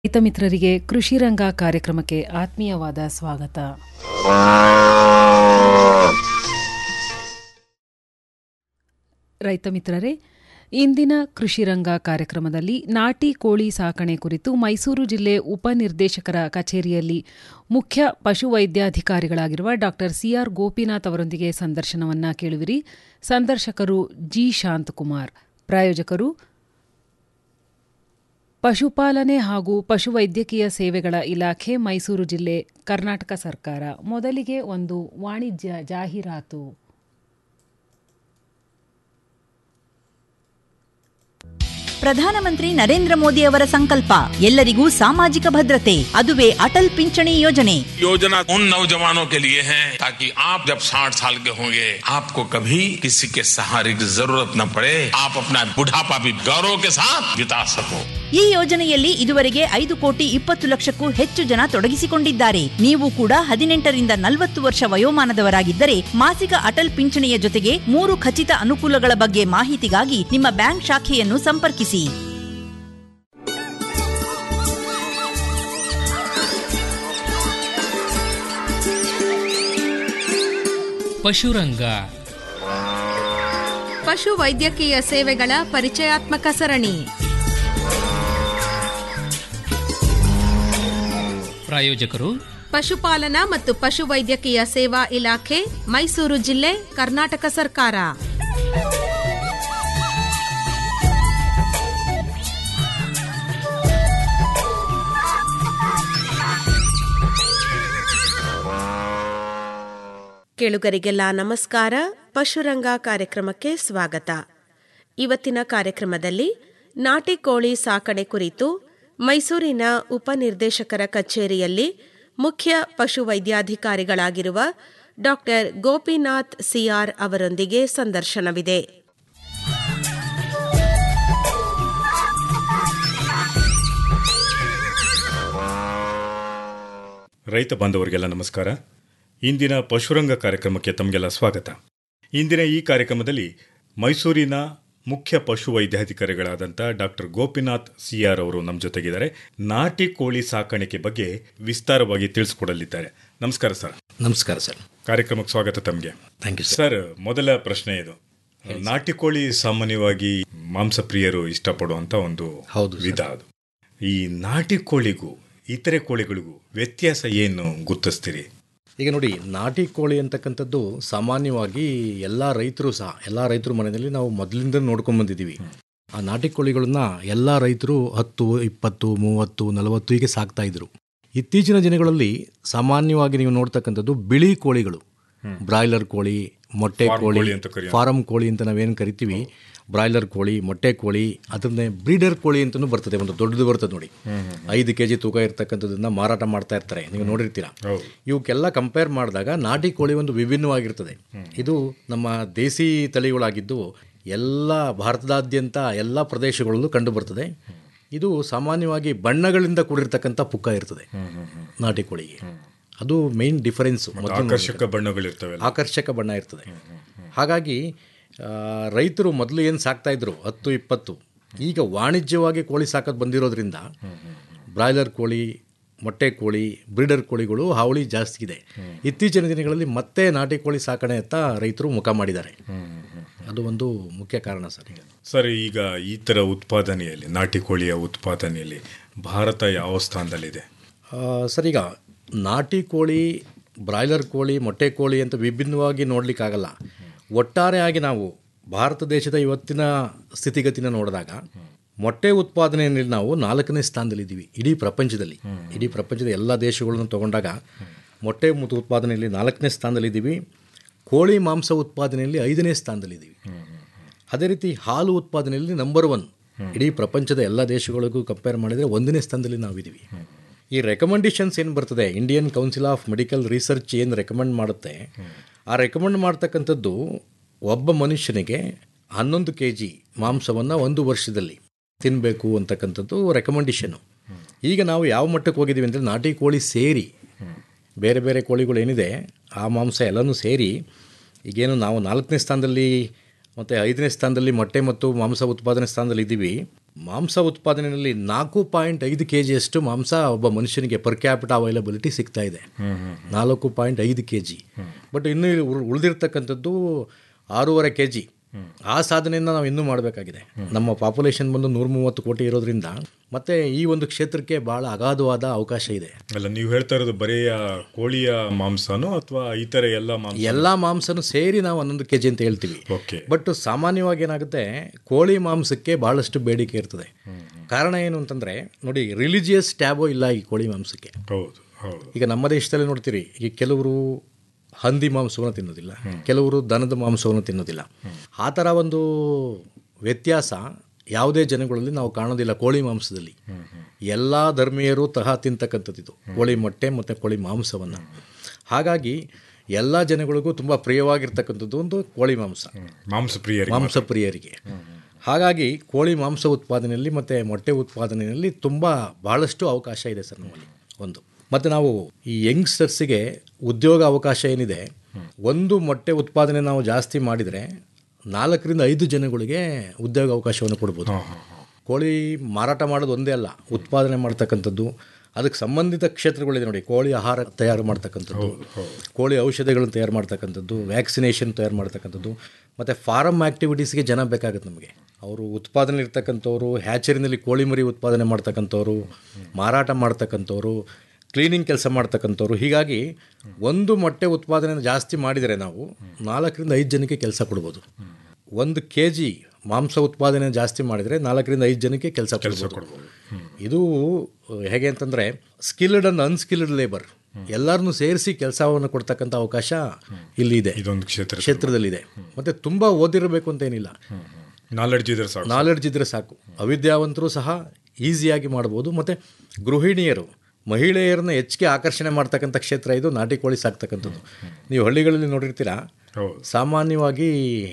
ರೈತ ಮಿತ್ರರಿಗೆ ಕೃಷಿ ರಂಗ ಕಾರ್ಯಕ್ರಮಕ್ಕೆ ಆತ್ಮೀಯವಾದ ಸ್ವಾಗತ ರೈತ ಮಿತ್ರರೇ ಇಂದಿನ ಕೃಷಿ ರಂಗ ಕಾರ್ಯಕ್ರಮದಲ್ಲಿ ನಾಟಿ ಕೋಳಿ ಸಾಕಣೆ ಕುರಿತು ಮೈಸೂರು ಜಿಲ್ಲೆ ಉಪನಿರ್ದೇಶಕರ ಕಚೇರಿಯಲ್ಲಿ ಮುಖ್ಯ ಪಶುವೈದ್ಯಾಧಿಕಾರಿಗಳಾಗಿರುವ ಡಾ ಸಿಆರ್ ಗೋಪಿನಾಥ್ ಅವರೊಂದಿಗೆ ಸಂದರ್ಶನವನ್ನ ಕೇಳುವಿರಿ ಸಂದರ್ಶಕರು ಜಿ ಶಾಂತಕುಮಾರ್ ಪ್ರಾಯೋಜಕರು ಪಶುಪಾಲನೆ ಹಾಗೂ ಪಶುವೈದ್ಯಕೀಯ ಸೇವೆಗಳ ಇಲಾಖೆ ಮೈಸೂರು ಜಿಲ್ಲೆ ಕರ್ನಾಟಕ ಸರ್ಕಾರ ಮೊದಲಿಗೆ ಒಂದು ವಾಣಿಜ್ಯ ಜಾಹೀರಾತು ಪ್ರಧಾನಮಂತ್ರಿ ನರೇಂದ್ರ ಮೋದಿ ಅವರ ಸಂಕಲ್ಪ ಎಲ್ಲರಿಗೂ ಸಾಮಾಜಿಕ ಭದ್ರತೆ ಅದುವೇ ಅಟಲ್ ಪಿಂಚಣಿ ಯೋಜನೆ योजना उन नौजवानों के लिए है ताकि आप जब 60 साल के होंगे आपको कभी किसी के सहारे की जरूरत न पड़े आप अपना बुढ़ापा भी गौरव के साथ बिता सको ಈ ಯೋಜನೆಯಲ್ಲಿ ಇದುವರೆಗೆ ಐದು ಕೋಟಿ ಇಪ್ಪತ್ತು ಲಕ್ಷಕ್ಕೂ ಹೆಚ್ಚು ಜನ ತೊಡಗಿಸಿಕೊಂಡಿದ್ದಾರೆ ನೀವು ಕೂಡ ಹದಿನೆಂಟರಿಂದ ನಲವತ್ತು ವರ್ಷ ವಯೋಮಾನದವರಾಗಿದ್ದರೆ ಮಾಸಿಕ ಅಟಲ್ ಪಿಂಚಣಿಯ ಜೊತೆಗೆ ಮೂರು ಖಚಿತ ಅನುಕೂಲಗಳ ಬಗ್ಗೆ ಮಾಹಿತಿಗಾಗಿ ನಿಮ್ಮ ಬ್ಯಾಂಕ್ ಶಾಖೆಯನ್ನು ಸಂಪರ್ಕಿಸಿ ಪಶುರಂಗ ಪಶು ವೈದ್ಯಕೀಯ ಸೇವೆಗಳ ಪರಿಚಯಾತ್ಮಕ ಸರಣಿ ಪ್ರಾಯೋಜಕರು ಪಶುಪಾಲನಾ ಮತ್ತು ಪಶು ವೈದ್ಯಕೀಯ ಸೇವಾ ಇಲಾಖೆ ಮೈಸೂರು ಜಿಲ್ಲೆ ಕರ್ನಾಟಕ ಸರ್ಕಾರ ಕೇಳುಗರಿಗೆಲ್ಲ ನಮಸ್ಕಾರ ಪಶುರಂಗ ಕಾರ್ಯಕ್ರಮಕ್ಕೆ ಸ್ವಾಗತ ಇವತ್ತಿನ ಕಾರ್ಯಕ್ರಮದಲ್ಲಿ ನಾಟಿ ಕೋಳಿ ಸಾಕಣೆ ಕುರಿತು ಮೈಸೂರಿನ ಉಪನಿರ್ದೇಶಕರ ಕಚೇರಿಯಲ್ಲಿ ಮುಖ್ಯ ಪಶುವೈದ್ಯಾಧಿಕಾರಿಗಳಾಗಿರುವ ಡಾಕ್ಟರ್ ಗೋಪಿನಾಥ್ ಸಿಆರ್ ಅವರೊಂದಿಗೆ ಸಂದರ್ಶನವಿದೆ ರೈತ ಬಾಂಧವರಿಗೆಲ್ಲ ನಮಸ್ಕಾರ ಇಂದಿನ ಪಶುರಂಗ ಕಾರ್ಯಕ್ರಮಕ್ಕೆ ತಮಗೆಲ್ಲ ಸ್ವಾಗತ ಇಂದಿನ ಈ ಕಾರ್ಯಕ್ರಮದಲ್ಲಿ ಮೈಸೂರಿನ ಮುಖ್ಯ ಪಶು ವೈದ್ಯಾಧಿಕಾರಿಗಳಾದಂಥ ಡಾಕ್ಟರ್ ಗೋಪಿನಾಥ್ ಸಿಆರ್ ಅವರು ನಮ್ಮ ಜೊತೆಗಿದ್ದಾರೆ ನಾಟಿ ಕೋಳಿ ಸಾಕಾಣಿಕೆ ಬಗ್ಗೆ ವಿಸ್ತಾರವಾಗಿ ತಿಳಿಸ್ಕೊಡಲಿದ್ದಾರೆ ನಮಸ್ಕಾರ ಸರ್ ನಮಸ್ಕಾರ ಸರ್ ಕಾರ್ಯಕ್ರಮಕ್ಕೆ ಸ್ವಾಗತ ತಮಗೆ ಥ್ಯಾಂಕ್ ಯು ಸರ್ ಸರ್ ಮೊದಲ ಪ್ರಶ್ನೆ ಇದು ನಾಟಿ ಕೋಳಿ ಸಾಮಾನ್ಯವಾಗಿ ಮಾಂಸಪ್ರಿಯರು ಇಷ್ಟಪಡುವಂತ ಒಂದು ಹೌದು ಸರ್. ವಿಧ ಅದು ಈ ನಾಟಿ ಕೋಳಿಗೂ ಇತರೆ ಕೋಳಿಗಳಿಗೂ ವ್ಯತ್ಯಾಸ ಏನು ಗುರುತಿಸ್ತೀರಿ ಈಗ ನೋಡಿ ನಾಟಿ ಕೋಳಿ ಅಂತಕ್ಕಂಥದ್ದು ಸಾಮಾನ್ಯವಾಗಿ ಎಲ್ಲ ರೈತರು ಸಹ ಎಲ್ಲ ರೈತರ ಮನೆಯಲ್ಲಿ ನಾವು ಮೊದಲಿಂದ ನೋಡ್ಕೊಂಡ್ ಬಂದಿದ್ದೀವಿ ಆ ನಾಟಿ ಕೋಳಿಗಳನ್ನ ಎಲ್ಲ ರೈತರು ಹತ್ತು ಇಪ್ಪತ್ತು ಮೂವತ್ತು ನಲವತ್ತು ಹೀಗೆ ಸಾಕ್ತಾ ಇದ್ರು ಇತ್ತೀಚಿನ ದಿನಗಳಲ್ಲಿ ಸಾಮಾನ್ಯವಾಗಿ ನೀವು ನೋಡ್ತಕ್ಕಂಥದ್ದು ಬಿಳಿ ಕೋಳಿಗಳು ಬ್ರಾಯ್ಲರ್ ಕೋಳಿ ಮೊಟ್ಟೆ Farm ಕೋಳಿ ಕೋಳಿ ಅಂತ ಕರೆಯೋದು. ಫಾರಂ ಕೋಳಿ ಅಂತ ನಾವೇನು ಕರಿತೀವಿ ಬ್ರಾಯ್ಲರ್ ಕೋಳಿ ಮೊಟ್ಟೆ ಕೋಳಿ ಅದನ್ನೇ ಬ್ರೀಡರ್ ಕೋಳಿ ಅಂತಲೂ ಬರ್ತದೆ ಒಂದು ದೊಡ್ಡದು ಬರ್ತದೆ ನೋಡಿ ಐದು ಕೆ ಜಿ ತೂಕ ಇರ್ತಕ್ಕಂಥದ್ದನ್ನ ಮಾರಾಟ ಮಾಡ್ತಾ ಇರ್ತಾರೆ ನೀವು ನೋಡಿರ್ತೀರಾ ಹೌದು. ಇವಕ್ಕೆಲ್ಲ ಕಂಪೇರ್ ಮಾಡಿದಾಗ ನಾಟಿ ಕೋಳಿ ಒಂದು ವಿಭಿನ್ನವಾಗಿರ್ತದೆ ಇದು ನಮ್ಮ ದೇಸಿ ತಳಿಗಳಾಗಿದ್ದು ಎಲ್ಲ ಭಾರತದಾದ್ಯಂತ ಎಲ್ಲ ಪ್ರದೇಶಗಳಲ್ಲೂ ಕಂಡು ಬರ್ತದೆ ಇದು ಸಾಮಾನ್ಯವಾಗಿ ಬಣ್ಣಗಳಿಂದ ಕೂಡಿರ್ತಕ್ಕಂಥ ಪುಕ್ಕ ಇರ್ತದೆ ನಾಟಿ ಕೋಳಿಗೆ ಅದು ಮೇನ್ ಡಿಫರೆನ್ಸ್ ಆಕರ್ಷಕ ಬಣ್ಣಗಳಿರ್ತವೆ ಆಕರ್ಷಕ ಬಣ್ಣ ಇರ್ತದೆ ಹಾಗಾಗಿ ಆ, ರೈತರು ಮೊದಲು ಏನು ಸಾಕ್ತಾ ಇದ್ರು ಹತ್ತು ಇಪ್ಪತ್ತು ಈಗ ವಾಣಿಜ್ಯವಾಗಿ ಕೋಳಿ ಸಾಕೋದು ಬಂದಿರೋದ್ರಿಂದ ಬ್ರಾಯ್ಲರ್ ಕೋಳಿ ಮೊಟ್ಟೆ ಕೋಳಿ ಬ್ರೀಡರ್ ಕೋಳಿಗಳು ಹಾವಳಿ ಜಾಸ್ತಿ ಇದೆ ಇತ್ತೀಚಿನ ದಿನಗಳಲ್ಲಿ ಮತ್ತೆ ನಾಟಿ ಕೋಳಿ ಸಾಕಣೆ ಅಂತ ರೈತರು ಮುಖ ಮಾಡಿದ್ದಾರೆ ಅದು ಒಂದು ಮುಖ್ಯ ಕಾರಣ ಸರ್ ಈಗ ಸರ್ ಈಗ ಈ ತರ ಉತ್ಪಾದನೆಯಲ್ಲಿ ನಾಟಿ ಕೋಳಿಯ ಉತ್ಪಾದನೆಯಲ್ಲಿ ಭಾರತ ಯಾವ ಸ್ಥಾನದಲ್ಲಿದೆ ಆ, ಸರ್ ಈಗ ನಾಟಿ ಕೋಳಿ ಬ್ರಾಯ್ಲರ್ ಕೋಳಿ ಮೊಟ್ಟೆ ಕೋಳಿ ಅಂತ ವಿಭಿನ್ನವಾಗಿ ನೋಡಲಿಕ್ಕಾಗಲ್ಲ ಒಟ್ಟಾರೆಯಾಗಿ ನಾವು ಭಾರತ ದೇಶದ ಇವತ್ತಿನ ಸ್ಥಿತಿಗತಿನ ನೋಡಿದಾಗ ಮೊಟ್ಟೆ ಉತ್ಪಾದನೆಯಲ್ಲಿ ನಾವು ನಾಲ್ಕನೇ ಸ್ಥಾನದಲ್ಲಿದ್ದೀವಿ ಇಡೀ ಪ್ರಪಂಚದಲ್ಲಿ ಇಡೀ ಪ್ರಪಂಚದ ಎಲ್ಲ ದೇಶಗಳನ್ನು ತಗೊಂಡಾಗ ಮೊಟ್ಟೆ ಮತ್ತು ಉತ್ಪಾದನೆಯಲ್ಲಿ ನಾಲ್ಕನೇ ಸ್ಥಾನದಲ್ಲಿದ್ದೀವಿ ಕೋಳಿ ಮಾಂಸ ಉತ್ಪಾದನೆಯಲ್ಲಿ ಐದನೇ ಸ್ಥಾನದಲ್ಲಿದ್ದೀವಿ ಅದೇ ರೀತಿ ಹಾಲು ಉತ್ಪಾದನೆಯಲ್ಲಿ ನಂಬರ್ ಒನ್ ಇಡೀ ಪ್ರಪಂಚದ ಎಲ್ಲ ದೇಶಗಳಿಗೂ ಕಂಪೇರ್ ಮಾಡಿದರೆ ಒಂದನೇ ಸ್ಥಾನದಲ್ಲಿ ನಾವಿದ್ದೀವಿ ಈ ರೆಕಮೆಂಡೇಶನ್ಸ್ ಏನು ಬರ್ತದೆ Indian council of medical research ಏನು ರೆಕಮೆಂಡ್ ಮಾಡುತ್ತೆ ಆ ರೆಕಮೆಂಡ್ ಮಾಡ್ತಕ್ಕಂಥದ್ದು ಒಬ್ಬ ಮನುಷ್ಯನಿಗೆ ಹನ್ನೊಂದು ಕೆ ಜಿ ಮಾಂಸವನ್ನು ಒಂದು ವರ್ಷದಲ್ಲಿ ತಿನ್ನಬೇಕು ಅಂತಕ್ಕಂಥದ್ದು ರೆಕಮೆಂಡೇಶನು ಈಗ ನಾವು ಯಾವ ಮಟ್ಟಕ್ಕೆ ಹೋಗಿದ್ದೀವಿ ಅಂದರೆ ನಾಟಿ ಕೋಳಿ ಸೇರಿ ಬೇರೆ ಬೇರೆ ಕೋಳಿಗಳು ಏನಿದೆ ಆ ಮಾಂಸ ಎಲ್ಲನೂ ಸೇರಿ ಈಗೇನು ನಾವು ನಾಲ್ಕನೇ ಸ್ಥಾನದಲ್ಲಿ ಮತ್ತು ಐದನೇ ಸ್ಥಾನದಲ್ಲಿ ಮೊಟ್ಟೆ ಮತ್ತು ಮಾಂಸ ಉತ್ಪಾದನೆ ಸ್ಥಾನದಲ್ಲಿ ಇದ್ದೀವಿ ಮಾಂಸ ಉತ್ಪಾದನೆಯಲ್ಲಿ ನಾಲ್ಕು ಪಾಯಿಂಟ್ ಐದು ಕೆ ಜಿಯಷ್ಟು ಮಾಂಸ ಒಬ್ಬ ಮನುಷ್ಯನಿಗೆ ಪರ್ ಕ್ಯಾಪಿಟ ಅವೈಲಬಿಲಿಟಿ ಸಿಗ್ತಾ ಇದೆ ನಾಲ್ಕು ಪಾಯಿಂಟ್ ಐದು ಕೆ ಜಿ ಬಟ್ ಇನ್ನು ಉಳ್- ಉಳಿದಿರ್ತಕ್ಕಂಥದ್ದು ಆರೂವರೆ ಕೆ ಜಿ ಆ ಸಾಧನೆಯನ್ನು ನಾವು ಇನ್ನೂ ಮಾಡಬೇಕಾಗಿದೆ ನಮ್ಮ ಪಾಪ್ಯುಲೇಷನ್ ಬಂದು ನೂರ ಮೂವತ್ತು ಕೋಟಿ ಇರೋದ್ರಿಂದ ಮತ್ತೆ ಈ ಒಂದು ಕ್ಷೇತ್ರಕ್ಕೆ ಭಾಳ ಅಗಾಧವಾದ ಅವಕಾಶ ಇದೆ ಅಲ್ಲ ನೀವು ಹೇಳ್ತಾ ಇರೋದು ಬರೀ ಆ ಕೋಳಿಯ ಮಾಂಸನೋ ಅಥವಾ ಇತರೆ ಎಲ್ಲ ಮಾಂಸ ಎಲ್ಲ ಮಾಂಸನೂ ಸೇರಿ ನಾವು ಹನ್ನೊಂದು ಕೆ ಜಿ ಅಂತ ಹೇಳ್ತೀವಿ ಓಕೆ ಬಟ್ ಸಾಮಾನ್ಯವಾಗಿ ಏನಾಗುತ್ತೆ ಕೋಳಿ ಮಾಂಸಕ್ಕೆ ಭಾಳಷ್ಟು ಬೇಡಿಕೆ ಇರ್ತದೆ ಕಾರಣ ಏನು ಅಂತಂದರೆ ನೋಡಿ ರಿಲಿಜಿಯಸ್ ಟ್ಯಾಬೋ ಇಲ್ಲ ಈ ಕೋಳಿ ಮಾಂಸಕ್ಕೆ ಹೌದು ಹೌದು ಈಗ ನಮ್ಮ ದೇಶದಲ್ಲಿ ನೋಡ್ತೀರಿ ಈಗ ಕೆಲವರು ಹಂದಿ ಮಾಂಸವನ್ನು ತಿನ್ನೋದಿಲ್ಲ ಕೆಲವರು ದನದ ಮಾಂಸವನ್ನು ತಿನ್ನೋದಿಲ್ಲ ಆ ಥರ ಒಂದು ವ್ಯತ್ಯಾಸ ಯಾವುದೇ ಜನಗಳಲ್ಲಿ ನಾವು ಕಾಣೋದಿಲ್ಲ ಕೋಳಿ ಮಾಂಸದಲ್ಲಿ ಎಲ್ಲ ಧರ್ಮೀಯರು ತಹ ತಿಂತಕ್ಕಂಥದ್ದು ಕೋಳಿ ಮೊಟ್ಟೆ ಮತ್ತು ಕೋಳಿ ಮಾಂಸವನ್ನು ಹಾಗಾಗಿ ಎಲ್ಲ ಜನಗಳಿಗೂ ತುಂಬ ಪ್ರಿಯವಾಗಿರ್ತಕ್ಕಂಥದ್ದು ಒಂದು ಕೋಳಿ ಮಾಂಸ ಮಾಂಸ ಪ್ರಿಯರಿಗೆ ಮಾಂಸ ಪ್ರಿಯರಿಗೆ ಹಾಗಾಗಿ ಕೋಳಿ ಮಾಂಸ ಉತ್ಪಾದನೆಯಲ್ಲಿ ಮತ್ತು ಮೊಟ್ಟೆ ಉತ್ಪಾದನೆಯಲ್ಲಿ ತುಂಬ ಭಾಳಷ್ಟು ಅವಕಾಶ ಇದೆ ಸರ್ ನಮ್ಮಲ್ಲಿ ಒಂದು ಮತ್ತು ನಾವು ಈ ಯಂಗ್ಸ್ಟರ್ಸಿಗೆ ಉದ್ಯೋಗ ಅವಕಾಶ ಏನಿದೆ ಒಂದು ಮೊಟ್ಟೆ ಉತ್ಪಾದನೆ ನಾವು ಜಾಸ್ತಿ ಮಾಡಿದರೆ ನಾಲ್ಕರಿಂದ ಐದು ಜನಗಳಿಗೆ ಉದ್ಯೋಗ ಅವಕಾಶವನ್ನು ಕೊಡ್ಬೋದು ಕೋಳಿ ಮಾರಾಟ ಮಾಡೋದು ಒಂದೇ ಅಲ್ಲ ಉತ್ಪಾದನೆ ಮಾಡ್ತಕ್ಕಂಥದ್ದು ಅದಕ್ಕೆ ಸಂಬಂಧಿತ ಕ್ಷೇತ್ರಗಳಿದೆ ನೋಡಿ ಕೋಳಿ ಆಹಾರ ತಯಾರು ಮಾಡ್ತಕ್ಕಂಥದ್ದು ಕೋಳಿ ಔಷಧಿಗಳನ್ನು ತಯಾರು ಮಾಡ್ತಕ್ಕಂಥದ್ದು ವ್ಯಾಕ್ಸಿನೇಷನ್ ತಯಾರು ಮಾಡ್ತಕ್ಕಂಥದ್ದು ಮತ್ತು ಫಾರಮ್ ಆ್ಯಕ್ಟಿವಿಟೀಸ್ಗೆ ಜನ ಬೇಕಾಗುತ್ತೆ ನಮಗೆ ಅವರು ಉತ್ಪಾದನೆ ಇರ್ತಕ್ಕಂಥವ್ರು ಹ್ಯಾಚರಿನಲ್ಲಿ ಕೋಳಿ ಮರಿ ಉತ್ಪಾದನೆ ಮಾಡ್ತಕ್ಕಂಥವ್ರು ಮಾರಾಟ ಮಾಡ್ತಕ್ಕಂಥವ್ರು ಕ್ಲೀನಿಂಗ್ ಕೆಲಸ ಮಾಡ್ತಕ್ಕಂಥವ್ರು ಹೀಗಾಗಿ ಒಂದು ಮೊಟ್ಟೆ ಉತ್ಪಾದನೆ ಜಾಸ್ತಿ ಮಾಡಿದರೆ ನಾವು ನಾಲ್ಕರಿಂದ ಐದು ಜನಕ್ಕೆ ಕೆಲಸ ಕೊಡ್ಬೋದು ಒಂದು ಕೆ ಜಿ ಮಾಂಸ ಉತ್ಪಾದನೆ ಜಾಸ್ತಿ ಮಾಡಿದರೆ ನಾಲ್ಕರಿಂದ ಐದು ಜನಕ್ಕೆ ಕೆಲಸ ಕೊಡ್ಬೋದು ಇದು ಹೇಗೆ ಅಂತಂದರೆ ಸ್ಕಿಲ್ಡ್ ಅಂಡ್ ಅನ್ಸ್ಕಿಲ್ಡ್ ಲೇಬರ್ ಎಲ್ಲರನ್ನೂ ಸೇರಿಸಿ ಕೆಲಸವನ್ನು ಕೊಡ್ತಕ್ಕಂಥ ಅವಕಾಶ ಇಲ್ಲಿ ಇದೆ ಇದೊಂದು ಕ್ಷೇತ್ರ ಕ್ಷೇತ್ರದಲ್ಲಿದೆ ಮತ್ತು ತುಂಬ ಓದಿರಬೇಕು ಅಂತ ಏನಿಲ್ಲ ನಾಲೆಡ್ಜ್ ಇದ್ರೆ ಸಾಕು ನಾಲೆಡ್ಜ್ ಇದ್ದರೆ ಸಾಕು ಅವಿದ್ಯಾವಂತರು ಸಹ ಈಸಿಯಾಗಿ ಮಾಡ್ಬೋದು ಮತ್ತು ಗೃಹಿಣಿಯರು ಮಹಿಳೆಯರನ್ನ ಹೆಚ್ಚಿಗೆ ಆಕರ್ಷಣೆ ಮಾಡ್ತಕ್ಕಂಥ ಕ್ಷೇತ್ರ ಇದು ನಾಟಿ ಕೋಳಿ ಸಾಕ್ತಕ್ಕಂಥದ್ದು ನೀವು ಹಳ್ಳಿಗಳಲ್ಲಿ ನೋಡಿರ್ತೀರಾ ಹೌದು ಸಾಮಾನ್ಯವಾಗಿ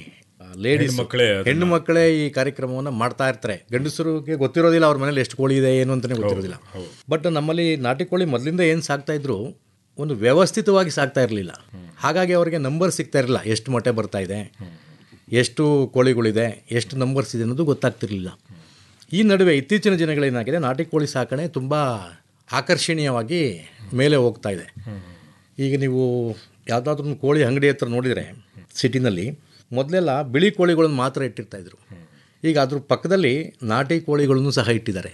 ಲೇಡೀಸ್ ಹೆಣ್ಮಕ್ಳೇ ಹೆಣ್ಣು ಮಕ್ಕಳೇ ಈ ಕಾರ್ಯಕ್ರಮವನ್ನು ಮಾಡ್ತಾ ಇರ್ತಾರೆ ಗಂಡಸರಿಗೆ ಗೊತ್ತಿರೋದಿಲ್ಲ ಅವ್ರ ಮನೇಲಿ ಎಷ್ಟು ಕೋಳಿ ಇದೆ ಏನು ಅಂತಲೇ ಗೊತ್ತಿರೋದಿಲ್ಲ ಬಟ್ ನಮ್ಮಲ್ಲಿ ನಾಟಿ ಕೋಳಿ ಮೊದಲಿಂದ ಏನು ಸಾಕ್ತಾ ಇದ್ರು ಒಂದು ವ್ಯವಸ್ಥಿತವಾಗಿ ಸಾಕ್ತಾ ಇರಲಿಲ್ಲ ಹಾಗಾಗಿ ಅವರಿಗೆ ನಂಬರ್ ಸಿಗ್ತಾ ಇರಲಿಲ್ಲ ಎಷ್ಟು ಮೊಟ್ಟೆ ಬರ್ತಾ ಇದೆ ಎಷ್ಟು ಕೋಳಿಗಳಿದೆ ಎಷ್ಟು ನಂಬರ್ಸ್ ಇದೆ ಅನ್ನೋದು ಗೊತ್ತಾಗ್ತಿರ್ಲಿಲ್ಲ ಈ ನಡುವೆ ಇತ್ತೀಚಿನ ದಿನಗಳೇನಾಗಿದೆ ನಾಟಿ ಕೋಳಿ ಸಾಕಣೆ ತುಂಬ ಆಕರ್ಷಣೀಯವಾಗಿ ಮೇಲೆ ಹೋಗ್ತಾ ಇದೆ ಈಗ ನೀವು ಯಾವುದಾದ್ರೂ ಒಂದು ಕೋಳಿ ಅಂಗಡಿ ಹತ್ರ ನೋಡಿದರೆ ಸಿಟಿನಲ್ಲಿ ಮೊದಲೆಲ್ಲ ಬಿಳಿ ಕೋಳಿಗಳನ್ನು ಮಾತ್ರ ಇಟ್ಟಿರ್ತಾಯಿದ್ರು ಈಗ ಅದ್ರ ಪಕ್ಕದಲ್ಲಿ ನಾಟಿ ಕೋಳಿಗಳನ್ನು ಸಹ ಇಟ್ಟಿದ್ದಾರೆ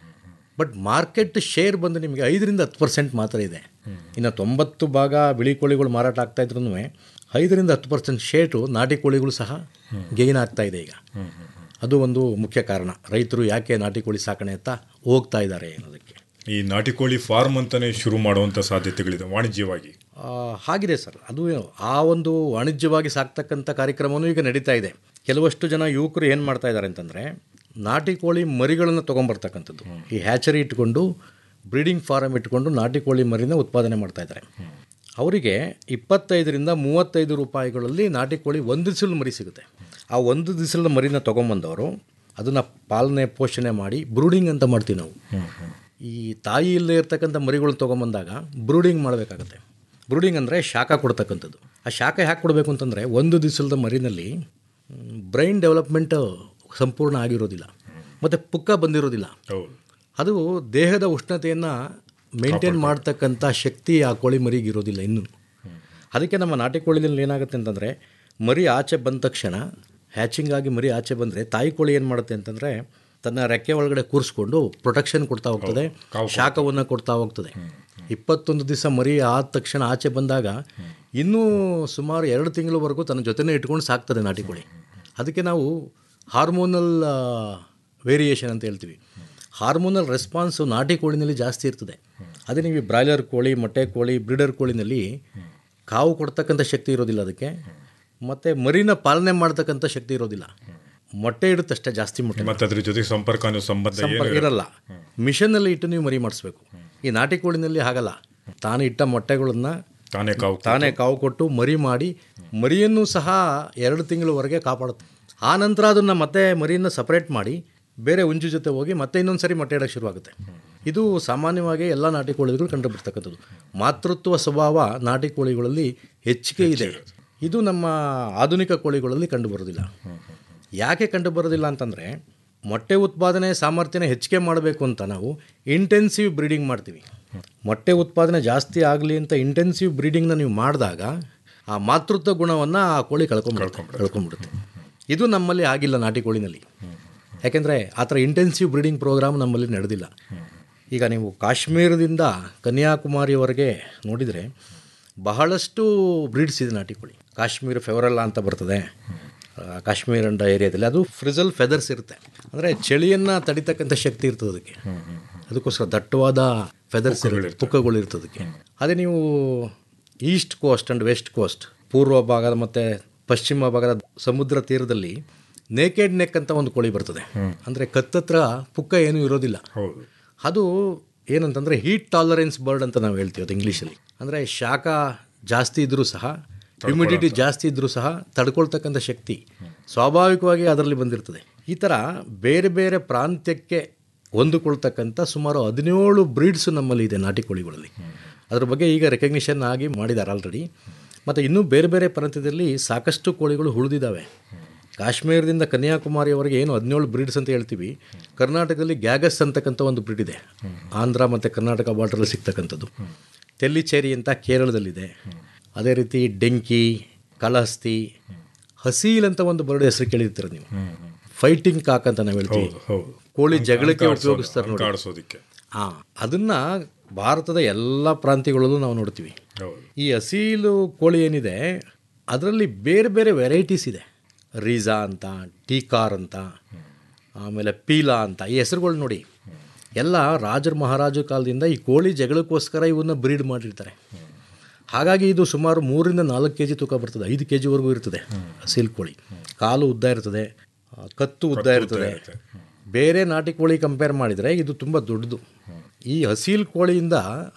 ಬಟ್ ಮಾರ್ಕೆಟ್ ಶೇರ್ ಬಂದು ನಿಮಗೆ ಐದರಿಂದ ಹತ್ತು ಪರ್ಸೆಂಟ್ ಮಾತ್ರ ಇದೆ ಇನ್ನು ತೊಂಬತ್ತು ಭಾಗ ಬಿಳಿ ಕೋಳಿಗಳು ಮಾರಾಟ ಆಗ್ತಾ ಇದ್ರೂ ಐದರಿಂದ ಹತ್ತು ಪರ್ಸೆಂಟ್ ಶೇರು ನಾಟಿ ಕೋಳಿಗಳು ಸಹ ಗೇನ್ ಆಗ್ತಾ ಇದೆ ಈಗ ಅದು ಒಂದು ಮುಖ್ಯ ಕಾರಣ ರೈತರು ಯಾಕೆ ನಾಟಿ ಕೋಳಿ ಸಾಕಣೆ ಅಂತ ಹೋಗ್ತಾ ಇದ್ದಾರೆ ಅನ್ನೋದಕ್ಕೆ ಈ ನಾಟಿ ಕೋಳಿ ಫಾರ್ಮ್ ಅಂತಾನೆ ಶುರು ಮಾಡುವಂತ ಸಾಧ್ಯತೆಗಳಿದೆ ವಾಣಿಜ್ಯವಾಗಿ ಆ, ಆಗಿದೆ ಸರ್ ಅದು ಆ ಒಂದು ವಾಣಿಜ್ಯವಾಗಿ ಸಾಕ್ತಕ್ಕಂಥ ಕಾರ್ಯಕ್ರಮವೂ ಈಗ ನಡೀತಾ ಇದೆ ಕೆಲವಷ್ಟು ಜನ ಯುವಕರು ಏನು ಮಾಡ್ತಾ ಇದ್ದಾರೆ ಅಂತಂದರೆ ನಾಟಿ ಕೋಳಿ ಮರಿಗಳನ್ನು ತೊಗೊಂಬರ್ತಕ್ಕಂಥದ್ದು ಈ ಹ್ಯಾಚರಿ ಇಟ್ಕೊಂಡು ಬ್ರೀಡಿಂಗ್ ಫಾರಮ್ ಇಟ್ಕೊಂಡು ನಾಟಿ ಕೋಳಿ ಮರಿನ ಉತ್ಪಾದನೆ ಮಾಡ್ತಾ ಇದ್ದಾರೆ ಅವರಿಗೆ ಇಪ್ಪತ್ತೈದರಿಂದ ಮೂವತ್ತೈದು ರೂಪಾಯಿಗಳಲ್ಲಿ ನಾಟಿ ಕೋಳಿ ಒಂದು ದಿಸಿಲು ಮರಿ ಸಿಗುತ್ತೆ ಆ ಒಂದು ದಿಸಿಲ ಮರಿನ ತೊಗೊಂಬಂದವರು ಅದನ್ನು ಪಾಲನೆ ಪೋಷಣೆ ಮಾಡಿ ಬ್ರೂಡಿಂಗ್ ಅಂತ ಮಾಡ್ತೀವಿ ನಾವು ಈ ತಾಯಿ ಇಲ್ಲದೆ ಇರ್ತಕ್ಕಂಥ ಮರಿಗಳನ್ನ ತೊಗೊಂಬಂದಾಗ ಬ್ರೂಡಿಂಗ್ ಮಾಡಬೇಕಾಗತ್ತೆ ಬ್ರೂಡಿಂಗ್ ಅಂದರೆ ಶಾಖ ಕೊಡ್ತಕ್ಕಂಥದ್ದು ಆ ಶಾಖ ಯಾಕೆ ಕೊಡಬೇಕು ಅಂತಂದರೆ ಒಂದು ದಿವಸದ ಮರಿನಲ್ಲಿ ಬ್ರೈನ್ ಡೆವಲಪ್ಮೆಂಟ್ ಸಂಪೂರ್ಣ ಆಗಿರೋದಿಲ್ಲ ಮತ್ತು ಪುಕ್ಕ ಬಂದಿರೋದಿಲ್ಲ ಹೌದು ಅದು ದೇಹದ ಉಷ್ಣತೆಯನ್ನು ಮೇಂಟೈನ್ ಮಾಡ್ತಕ್ಕಂಥ ಶಕ್ತಿ ಆ ಕೋಳಿ ಮರಿಗೆ ಇರೋದಿಲ್ಲ ಇನ್ನೂ ಅದಕ್ಕೆ ನಮ್ಮ ನಾಟಿ ಕೋಳಿನಲ್ಲಿ ಏನಾಗುತ್ತೆ ಅಂತಂದರೆ ಮರಿ ಆಚೆ ಬಂದ ತಕ್ಷಣ ಹ್ಯಾಚಿಂಗ್ ಆಗಿ ಮರಿ ಆಚೆ ಬಂದರೆ ತಾಯಿ ಕೋಳಿ ಏನು ಮಾಡುತ್ತೆ ಅಂತಂದರೆ ತನ್ನ ರೆಕ್ಕೆ ಒಳಗಡೆ ಕೂರಿಸ್ಕೊಂಡು ಪ್ರೊಟೆಕ್ಷನ್ ಕೊಡ್ತಾ ಹೋಗ್ತದೆ ಶಾಖವನ್ನು ಕೊಡ್ತಾ ಹೋಗ್ತದೆ ಇಪ್ಪತ್ತೊಂದು ದಿವಸ ಮರಿ ಆದ ತಕ್ಷಣ ಆಚೆ ಬಂದಾಗ ಇನ್ನೂ ಸುಮಾರು ಎರಡು ತಿಂಗಳವರೆಗೂ ತನ್ನ ಜೊತೆನೇ ಇಟ್ಕೊಂಡು ಸಾಕ್ತದೆ ನಾಟಿ ಕೋಳಿ ಅದಕ್ಕೆ ನಾವು ಹಾರ್ಮೋನಲ್ ವೇರಿಯೇಷನ್ ಅಂತ ಹೇಳ್ತೀವಿ ಹಾರ್ಮೋನಲ್ ರೆಸ್ಪಾನ್ಸು ನಾಟಿ ಕೋಳಿನಲ್ಲಿ ಜಾಸ್ತಿ ಇರ್ತದೆ ಅದೇ ನೀವು ಈ ಬ್ರಾಯ್ಲರ್ ಕೋಳಿ ಮೊಟ್ಟೆ ಕೋಳಿ ಬ್ರೀಡರ್ ಕೋಳಿನಲ್ಲಿ ಕಾವು ಕೊಡ್ತಕ್ಕಂಥ ಶಕ್ತಿ ಇರೋದಿಲ್ಲ ಅದಕ್ಕೆ ಮತ್ತು ಮರಿನ ಪಾಲನೆ ಮಾಡ್ತಕ್ಕಂಥ ಶಕ್ತಿ ಇರೋದಿಲ್ಲ ಮೊಟ್ಟೆ ಇಡುತ್ತಷ್ಟೇ ಜಾಸ್ತಿ ಮೊಟ್ಟೆ ಮತ್ತೆ ಅದ್ರ ಜೊತೆಗೆ ಸಂಪರ್ಕ ಅನ್ನೋ ಸಂಬಂಧ ಏನು ಸಂಪರ್ಕ ಇರಲ್ಲ ಮಿಷನ್ನಲ್ಲಿ ಇಟ್ಟು ನೀವು ಮರಿ ಮಾಡಿಸ್ಬೇಕು ಈ ನಾಟಿ ಕೋಳಿನಲ್ಲಿ ಹಾಗಲ್ಲ ತಾನು ಇಟ್ಟ ಮೊಟ್ಟೆಗಳನ್ನು ತಾನೇ ಕಾವು ತಾನೇ ಕಾವು ಕೊಟ್ಟು ಮರಿ ಮಾಡಿ ಮರಿಯನ್ನು ಸಹ ಎರಡು ತಿಂಗಳವರೆಗೆ ಕಾಪಾಡುತ್ತೆ ಆ ನಂತರ ಅದನ್ನು ಮತ್ತೆ ಮರಿಯನ್ನು ಸಪ್ರೇಟ್ ಮಾಡಿ ಬೇರೆ ಹುಂಜು ಜೊತೆ ಹೋಗಿ ಮತ್ತೆ ಇನ್ನೊಂದು ಸರಿ ಮೊಟ್ಟೆ ಇಡೋಕ್ಕೆ ಶುರುವಾಗುತ್ತೆ ಇದು ಸಾಮಾನ್ಯವಾಗಿ ಎಲ್ಲ ನಾಟಿ ಕೋಳಿಗಳು ಕಂಡು ಬರ್ತಕ್ಕಂಥದ್ದು ಮಾತೃತ್ವ ಸ್ವಭಾವ ನಾಟಿ ಕೋಳಿಗಳಲ್ಲಿ ಹೆಚ್ಚಿಗೆ ಇದೆ ಇದು ನಮ್ಮ ಆಧುನಿಕ ಕೋಳಿಗಳಲ್ಲಿ ಕಂಡು ಬರೋದಿಲ್ಲ ಯಾಕೆ ಕಂಡು ಬರೋದಿಲ್ಲ ಅಂತಂದರೆ ಮೊಟ್ಟೆ ಉತ್ಪಾದನೆ ಸಾಮರ್ಥ್ಯನ ಹೆಚ್ಚಿಗೆ ಮಾಡಬೇಕು ಅಂತ ನಾವು ಇಂಟೆನ್ಸಿವ್ ಬ್ರೀಡಿಂಗ್ ಮಾಡ್ತೀವಿ ಮೊಟ್ಟೆ ಉತ್ಪಾದನೆ ಜಾಸ್ತಿ ಆಗಲಿ ಅಂತ ಇಂಟೆನ್ಸಿವ್ ಬ್ರೀಡಿಂಗ್ನ ನೀವು ಮಾಡಿದಾಗ ಆ ಮಾತೃತ್ವ ಗುಣವನ್ನು ಆ ಕೋಳಿ ಕಳ್ಕೊಂಡ್ಬಿಡುತ್ತೆ ಕಳ್ಕೊಂಡ್ಬಿಡುತ್ತೆ ಇದು ನಮ್ಮಲ್ಲಿ ಆಗಿಲ್ಲ ನಾಟಿ ಕೋಳಿನಲ್ಲಿ ಯಾಕೆಂದರೆ ಆ ಥರ ಇಂಟೆನ್ಸಿವ್ ಬ್ರೀಡಿಂಗ್ ಪ್ರೋಗ್ರಾಮ್ ನಮ್ಮಲ್ಲಿ ನಡೆದಿಲ್ಲ ಈಗ ನೀವು ಕಾಶ್ಮೀರದಿಂದ ಕನ್ಯಾಕುಮಾರಿವರೆಗೆ ನೋಡಿದರೆ ಬಹಳಷ್ಟು ಬ್ರೀಡ್ಸ್ ಇದೆ ನಾಟಿ ಕೋಳಿ ಕಾಶ್ಮೀರ ಫೆವರಲ್ಲ ಅಂತ ಬರ್ತದೆ ಆ, ಕಾಶ್ಮೀರ ಅಂಡ ಏರಿಯಾದಲ್ಲಿ ಅದು ಫ್ರಿಜಲ್ ಫೆದರ್ಸ್ ಇರುತ್ತೆ ಅಂದರೆ ಚಳಿಯನ್ನು ತಡಿತಕ್ಕಂಥ ಶಕ್ತಿ ಇರ್ತದೆ ಅದಕ್ಕೆ ಅದಕ್ಕೋಸ್ಕರ ದಟ್ಟವಾದ ಫೆದರ್ಸ್ ಪುಕ್ಕಗಳು ಇರ್ತದೆ ಅದಕ್ಕೆ ಅದೇ ನೀವು east coast and west coast ಪೂರ್ವ ಭಾಗದ ಮತ್ತು ಪಶ್ಚಿಮ ಭಾಗದ ಸಮುದ್ರ ತೀರದಲ್ಲಿ ನೇಕೆಡ್ ನೆಕ್ ಅಂತ ಒಂದು ಕೋಳಿ ಬರ್ತದೆ ಅಂದರೆ ಕತ್ತತ್ರ ಪುಕ್ಕ ಏನೂ ಇರೋದಿಲ್ಲ ಹೌದು ಅದು ಏನಂತಂದರೆ ಹೀಟ್ ಟಾಲರೆನ್ಸ್ ಬರ್ಡ್ ಅಂತ ನಾವು ಹೇಳ್ತೀವಿ ಅದು ಇಂಗ್ಲೀಷಲ್ಲಿ ಅಂದರೆ ಶಾಖ ಜಾಸ್ತಿ ಇದ್ದರೂ ಸಹ ಹ್ಯುಮಿಡಿಟಿ ಜಾಸ್ತಿ ಇದ್ದರೂ ಸಹ ತಡ್ಕೊಳ್ತಕ್ಕಂಥ ಶಕ್ತಿ ಸ್ವಾಭಾವಿಕವಾಗಿ ಅದರಲ್ಲಿ ಬಂದಿರ್ತದೆ ಈ ಥರ ಬೇರೆ ಬೇರೆ ಪ್ರಾಂತ್ಯಕ್ಕೆ ಹೊಂದಿಕೊಳ್ತಕ್ಕಂಥ ಸುಮಾರು ಹದಿನೇಳು ಬ್ರೀಡ್ಸು ನಮ್ಮಲ್ಲಿ ಇದೆ ನಾಟಿ ಕೋಳಿಗಳಲ್ಲಿ ಅದ್ರ ಬಗ್ಗೆ ಈಗ ರೆಕಗ್ನಿಷನ್ ಆಗಿ ಮಾಡಿದ್ದಾರೆ ಆಲ್ರೆಡಿ ಮತ್ತು ಇನ್ನೂ ಬೇರೆ ಬೇರೆ ಪ್ರಾಂತ್ಯದಲ್ಲಿ ಸಾಕಷ್ಟು ಕೋಳಿಗಳು ಉಳಿದಿದ್ದಾವೆ ಕಾಶ್ಮೀರದಿಂದ ಕನ್ಯಾಕುಮಾರಿಯವರೆಗೆ ಏನು ಹದಿನೇಳು ಬ್ರೀಡ್ಸ್ ಅಂತ ಹೇಳ್ತೀವಿ ಕರ್ನಾಟಕದಲ್ಲಿ ಗ್ಯಾಗಸ್ ಅಂತಕ್ಕಂಥ ಒಂದು ಬ್ರೀಡ್ ಇದೆ ಆಂಧ್ರ ಮತ್ತು ಕರ್ನಾಟಕ ಬಾರ್ಡ್ರಲ್ಲಿ ಸಿಗ್ತಕ್ಕಂಥದ್ದು ತೆಲ್ಲಿಚೇರಿ ಅಂತ ಕೇರಳದಲ್ಲಿದೆ ಅದೇ ರೀತಿ ಡೆಂಕಿ ಕಳಹಸ್ತಿ ಹಸೀಲ್ ಅಂತ ಒಂದು ಬರ್ಡ್ ಹೆಸರು ಕೇಳಿರ್ತೀರ ನೀವು ಫೈಟಿಂಗ್ ಕಾಕ್ ಅಂತ ನಾವು ಹೇಳ್ತೀವಿ ಹೌದು ಹೌದು ಕೋಳಿ ಜಗಳಕ್ಕೆ ಉಪಯೋಗಿಸ್ತಾರೆ ನೋಡಿ ಕಾಡಿಸೋದಿಕ್ಕೆ ಹಾಂ ಅದನ್ನು ಭಾರತದ ಎಲ್ಲ ಪ್ರಾಂತ್ಯಗಳಲ್ಲೂ ನಾವು ನೋಡ್ತೀವಿ ಹೌದು ಈ ಅಸೀಲು ಕೋಳಿ ಏನಿದೆ ಅದರಲ್ಲಿ ಬೇರೆ ಬೇರೆ ವೆರೈಟೀಸ್ ಇದೆ ರೀಜಾ ಅಂತ ಟೀಕಾರ್ ಅಂತ ಆಮೇಲೆ ಪೀಲಾ ಅಂತ ಈ ಹೆಸರುಗಳು ನೋಡಿ ಎಲ್ಲ ರಾಜರ ಮಹಾರಾಜ ಕಾಲದಿಂದ ಈ ಕೋಳಿ ಜಗಳಕ್ಕೋಸ್ಕರ ಇವನ್ನ ಬ್ರೀಡ್ ಮಾಡಿರ್ತಾರೆ ಹಾಗಾಗಿ ಇದು ಸುಮಾರು ಮೂರರಿಂದ ನಾಲ್ಕು ಕೆ ಜಿ ತೂಕ ಬರ್ತದೆ ಐದು ಕೆ ಜಿವರೆಗೂ ಇರ್ತದೆ ಹಸೀಲ್ ಕೋಳಿ ಕಾಲು ಉದ್ದ ಇರ್ತದೆ ಆ, ಕತ್ತು ಉದ್ದ ಇರ್ತದೆ ಬೇರೆ ನಾಟಿ ಕೋಳಿ ಕಂಪೇರ್ ಮಾಡಿದರೆ ಇದು ತುಂಬ ದೊಡ್ಡದು ಈ ಹಸೀಲ್ ಕೋಳಿಯಿಂದ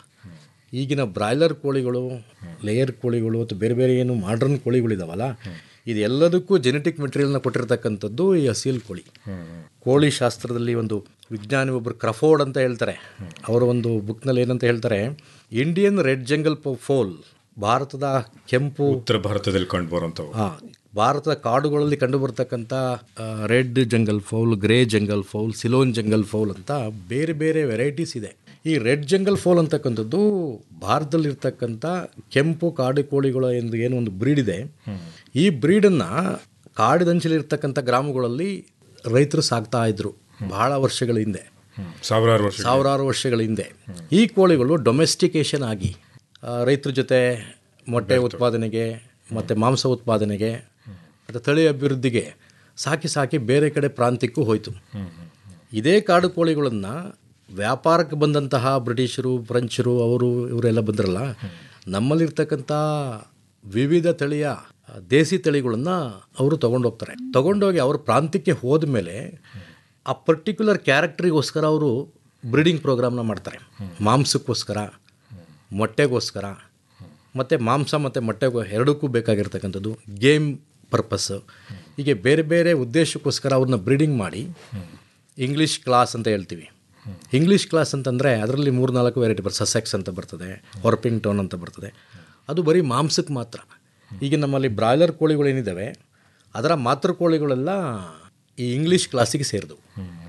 ಈಗಿನ ಬ್ರಾಯ್ಲರ್ ಕೋಳಿಗಳು ಲೇಯರ್ ಕೋಳಿಗಳು ಅಥವಾ ಬೇರೆ ಬೇರೆ ಏನು ಮಾಡ್ರನ್ ಕೋಳಿಗಳಿದಾವಲ್ಲ ಇದು ಎಲ್ಲದಕ್ಕೂ ಜೆನೆಟಿಕ್ ಮೆಟೀರಿಯಲ್ನ ಕೊಟ್ಟಿರ್ತಕ್ಕಂಥದ್ದು ಈ ಹಸೀಲ್ ಕೋಳಿ ಕೋಳಿ ಶಾಸ್ತ್ರದಲ್ಲಿ ಒಂದು ವಿಜ್ಞಾನಿ ಒಬ್ಬರು ಕ್ರಫೋರ್ಡ್ ಅಂತ ಹೇಳ್ತಾರೆ ಅವರ ಒಂದು ಬುಕ್ನಲ್ಲಿ ಏನಂತ ಹೇಳ್ತಾರೆ ಇಂಡಿಯನ್ ರೆಡ್ ಜಂಗಲ್ ಫೋಲ್ ಭಾರತದ ಕೆಂಪು ಉತ್ತರ ಭಾರತದಲ್ಲಿ ಕಂಡು ಬರುವಂಥವು ಆ, ಭಾರತದ ಕಾಡುಗಳಲ್ಲಿ ಕಂಡುಬರ್ತಕ್ಕಂಥ red jungle fowl grey jungle fowl Ceylon jungle fowl ಅಂತ ಬೇರೆ ಬೇರೆ ವೆರೈಟೀಸ್ ಇದೆ ಈ ರೆಡ್ ಜಂಗಲ್ ಫೌಲ್ ಅಂತಕ್ಕಂಥದ್ದು ಭಾರತದಲ್ಲಿರ್ತಕ್ಕಂಥ ಕೆಂಪು ಕಾಡು ಕೋಳಿಗಳ ಎಂದು ಏನು ಒಂದು ಬ್ರೀಡ್ ಇದೆ ಈ ಬ್ರೀಡನ್ನು ಕಾಡಿದಂಚಲಿರ್ತಕ್ಕಂಥ ಗ್ರಾಮಗಳಲ್ಲಿ ರೈತರು ಸಾಕ್ತಾ ಇದ್ರು ಬಹಳ ವರ್ಷಗಳ ಹಿಂದೆ ಸಾವಿರಾರು ವರ್ಷ ಸಾವಿರಾರು ವರ್ಷಗಳ ಹಿಂದೆ ಈ ಕೋಳಿಗಳು ಡೊಮೆಸ್ಟಿಕೇಶನ್ ಆಗಿ ಆ, ರೈತರ ಜೊತೆ ಮೊಟ್ಟೆ ಉತ್ಪಾದನೆಗೆ ಮತ್ತು ಮಾಂಸ ಉತ್ಪಾದನೆಗೆ ಮತ್ತು ತಳಿ ಅಭಿವೃದ್ಧಿಗೆ ಸಾಕಿ ಸಾಕಿ ಬೇರೆ ಕಡೆ ಪ್ರಾಂತ್ಯಕ್ಕೂ ಹೋಯಿತು ಇದೇ ಕಾಡು ಕೋಳಿಗಳನ್ನು ವ್ಯಾಪಾರಕ್ಕೆ ಬಂದಂತಹ ಬ್ರಿಟಿಷರು ಫ್ರೆಂಚರು ಅವರು ಇವರೆಲ್ಲ ಬಂದ್ರಲ್ಲ ನಮ್ಮಲ್ಲಿರ್ತಕ್ಕಂಥ ವಿವಿಧ ತಳಿಯ ದೇಸಿ ತಳಿಗಳನ್ನು ಅವರು ತೊಗೊಂಡೋಗ್ತಾರೆ ತೊಗೊಂಡೋಗಿ ಅವ್ರ ಪ್ರಾಂತ್ಯಕ್ಕೆ ಹೋದ ಮೇಲೆ ಆ ಪರ್ಟಿಕ್ಯುಲರ್ ಕ್ಯಾರೆಕ್ಟ್ರಿಗೋಸ್ಕರ ಅವರು ಬ್ರೀಡಿಂಗ್ ಪ್ರೋಗ್ರಾಮ್ನ ಮಾಡ್ತಾರೆ ಮಾಂಸಕ್ಕೋಸ್ಕರ ಮೊಟ್ಟೆಗೋಸ್ಕರ ಮತ್ತು ಮಾಂಸ ಮತ್ತು ಮೊಟ್ಟೆಗೂ ಎರಡಕ್ಕೂ ಬೇಕಾಗಿರ್ತಕ್ಕಂಥದ್ದು ಗೇಮ್ ಪರ್ಪಸ್ ಹೀಗೆ ಬೇರೆ ಬೇರೆ ಉದ್ದೇಶಕ್ಕೋಸ್ಕರ ಅವ್ರನ್ನ ಬ್ರೀಡಿಂಗ್ ಮಾಡಿ ಇಂಗ್ಲೀಷ್ ಕ್ಲಾಸ್ ಅಂತ ಹೇಳ್ತೀವಿ ಇಂಗ್ಲೀಷ್ ಕ್ಲಾಸ್ ಅಂತಂದರೆ ಅದರಲ್ಲಿ ಮೂರು ನಾಲ್ಕು ವೆರೈಟಿ ಬರ್ತದೆ ಸಸೆಕ್ಸ್ ಅಂತ ಬರ್ತದೆ ಹೊರ್ಪಿಂಗ್ ಟೋನ್ ಅಂತ ಬರ್ತದೆ ಅದು ಬರೀ ಮಾಂಸಕ್ಕೆ ಮಾತ್ರ ಈಗ ನಮ್ಮಲ್ಲಿ ಬ್ರಾಯ್ಲರ್ ಕೋಳಿಗಳೇನಿದ್ದಾವೆ ಅದರ ಮಾತೃ ಕೋಳಿಗಳೆಲ್ಲ ಈ ಇಂಗ್ಲೀಷ್ ಕ್ಲಾಸಿಗೆ ಸೇರಿದವು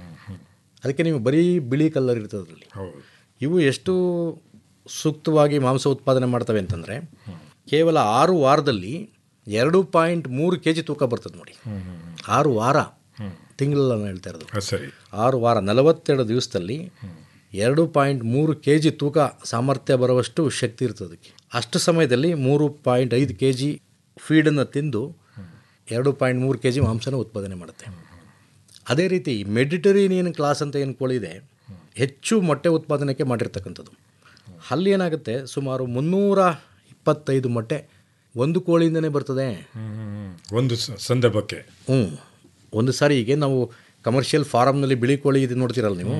ಅದಕ್ಕೆ ನೀವು ಬರೀ ಬಿಳಿ ಕಲ್ಲರ್ ಇರ್ತದೆ ಅದರಲ್ಲಿ ಹೌದು ಇವು ಎಷ್ಟು ಸೂಕ್ತವಾಗಿ ಮಾಂಸ ಉತ್ಪಾದನೆ ಮಾಡ್ತವೆ ಅಂತಂದರೆ ಕೇವಲ ಆರು ವಾರದಲ್ಲಿ ಎರಡು ಪಾಯಿಂಟ್ ಮೂರು ಕೆ ಜಿ ತೂಕ ಬರ್ತದೆ ನೋಡಿ ಆರು ವಾರ ತಿಂಗಳಲ್ಲ ನಾನು ಹೇಳ್ತಾ ಇರೋದು ಹಾಂ ಸರಿ ಆರು ವಾರ ನಲವತ್ತೆರಡು ದಿವಸದಲ್ಲಿ ಎರಡು ಪಾಯಿಂಟ್ ಮೂರು ಕೆ ಜಿ ತೂಕ ಸಾಮರ್ಥ್ಯ ಬರುವಷ್ಟು ಶಕ್ತಿ ಇರ್ತದೆ ಅದಕ್ಕೆ ಅಷ್ಟು ಸಮಯದಲ್ಲಿ ಮೂರು ಪಾಯಿಂಟ್ ಐದು ಕೆ ಜಿ ಫೀಡನ್ನು ತಿಂದು ಎರಡು ಪಾಯಿಂಟ್ ಮೂರು ಕೆ ಜಿ ಮಾಂಸನ ಉತ್ಪಾದನೆ ಮಾಡುತ್ತೆ ಅದೇ ರೀತಿ ಮೆಡಿಟರೇನಿಯನ್ ಕ್ಲಾಸ್ ಅಂತ ಏನು ಕೋಳಿ ಇದೆ ಹೆಚ್ಚು ಮೊಟ್ಟೆ ಉತ್ಪಾದನೆಗೆ ಮಾಡಿರ್ತಕ್ಕಂಥದ್ದು ಅಲ್ಲಿ ಏನಾಗುತ್ತೆ ಸುಮಾರು ಮುನ್ನೂರ ಇಪ್ಪತ್ತೈದು ಮೊಟ್ಟೆ ಒಂದು ಕೋಳಿಯಿಂದನೇ ಬರ್ತದೆ ಒಂದು ಸ- ಸಂದರ್ಭಕ್ಕೆ ಹ್ಞೂ ಒಂದು ಸಾರಿ ಈಗ ನಾವು ಕಮರ್ಷಿಯಲ್ ಫಾರಮ್ನಲ್ಲಿ ಬಿಳಿ ಕೋಳಿ ಇದು ನೋಡ್ತೀರಲ್ಲ ನೀವು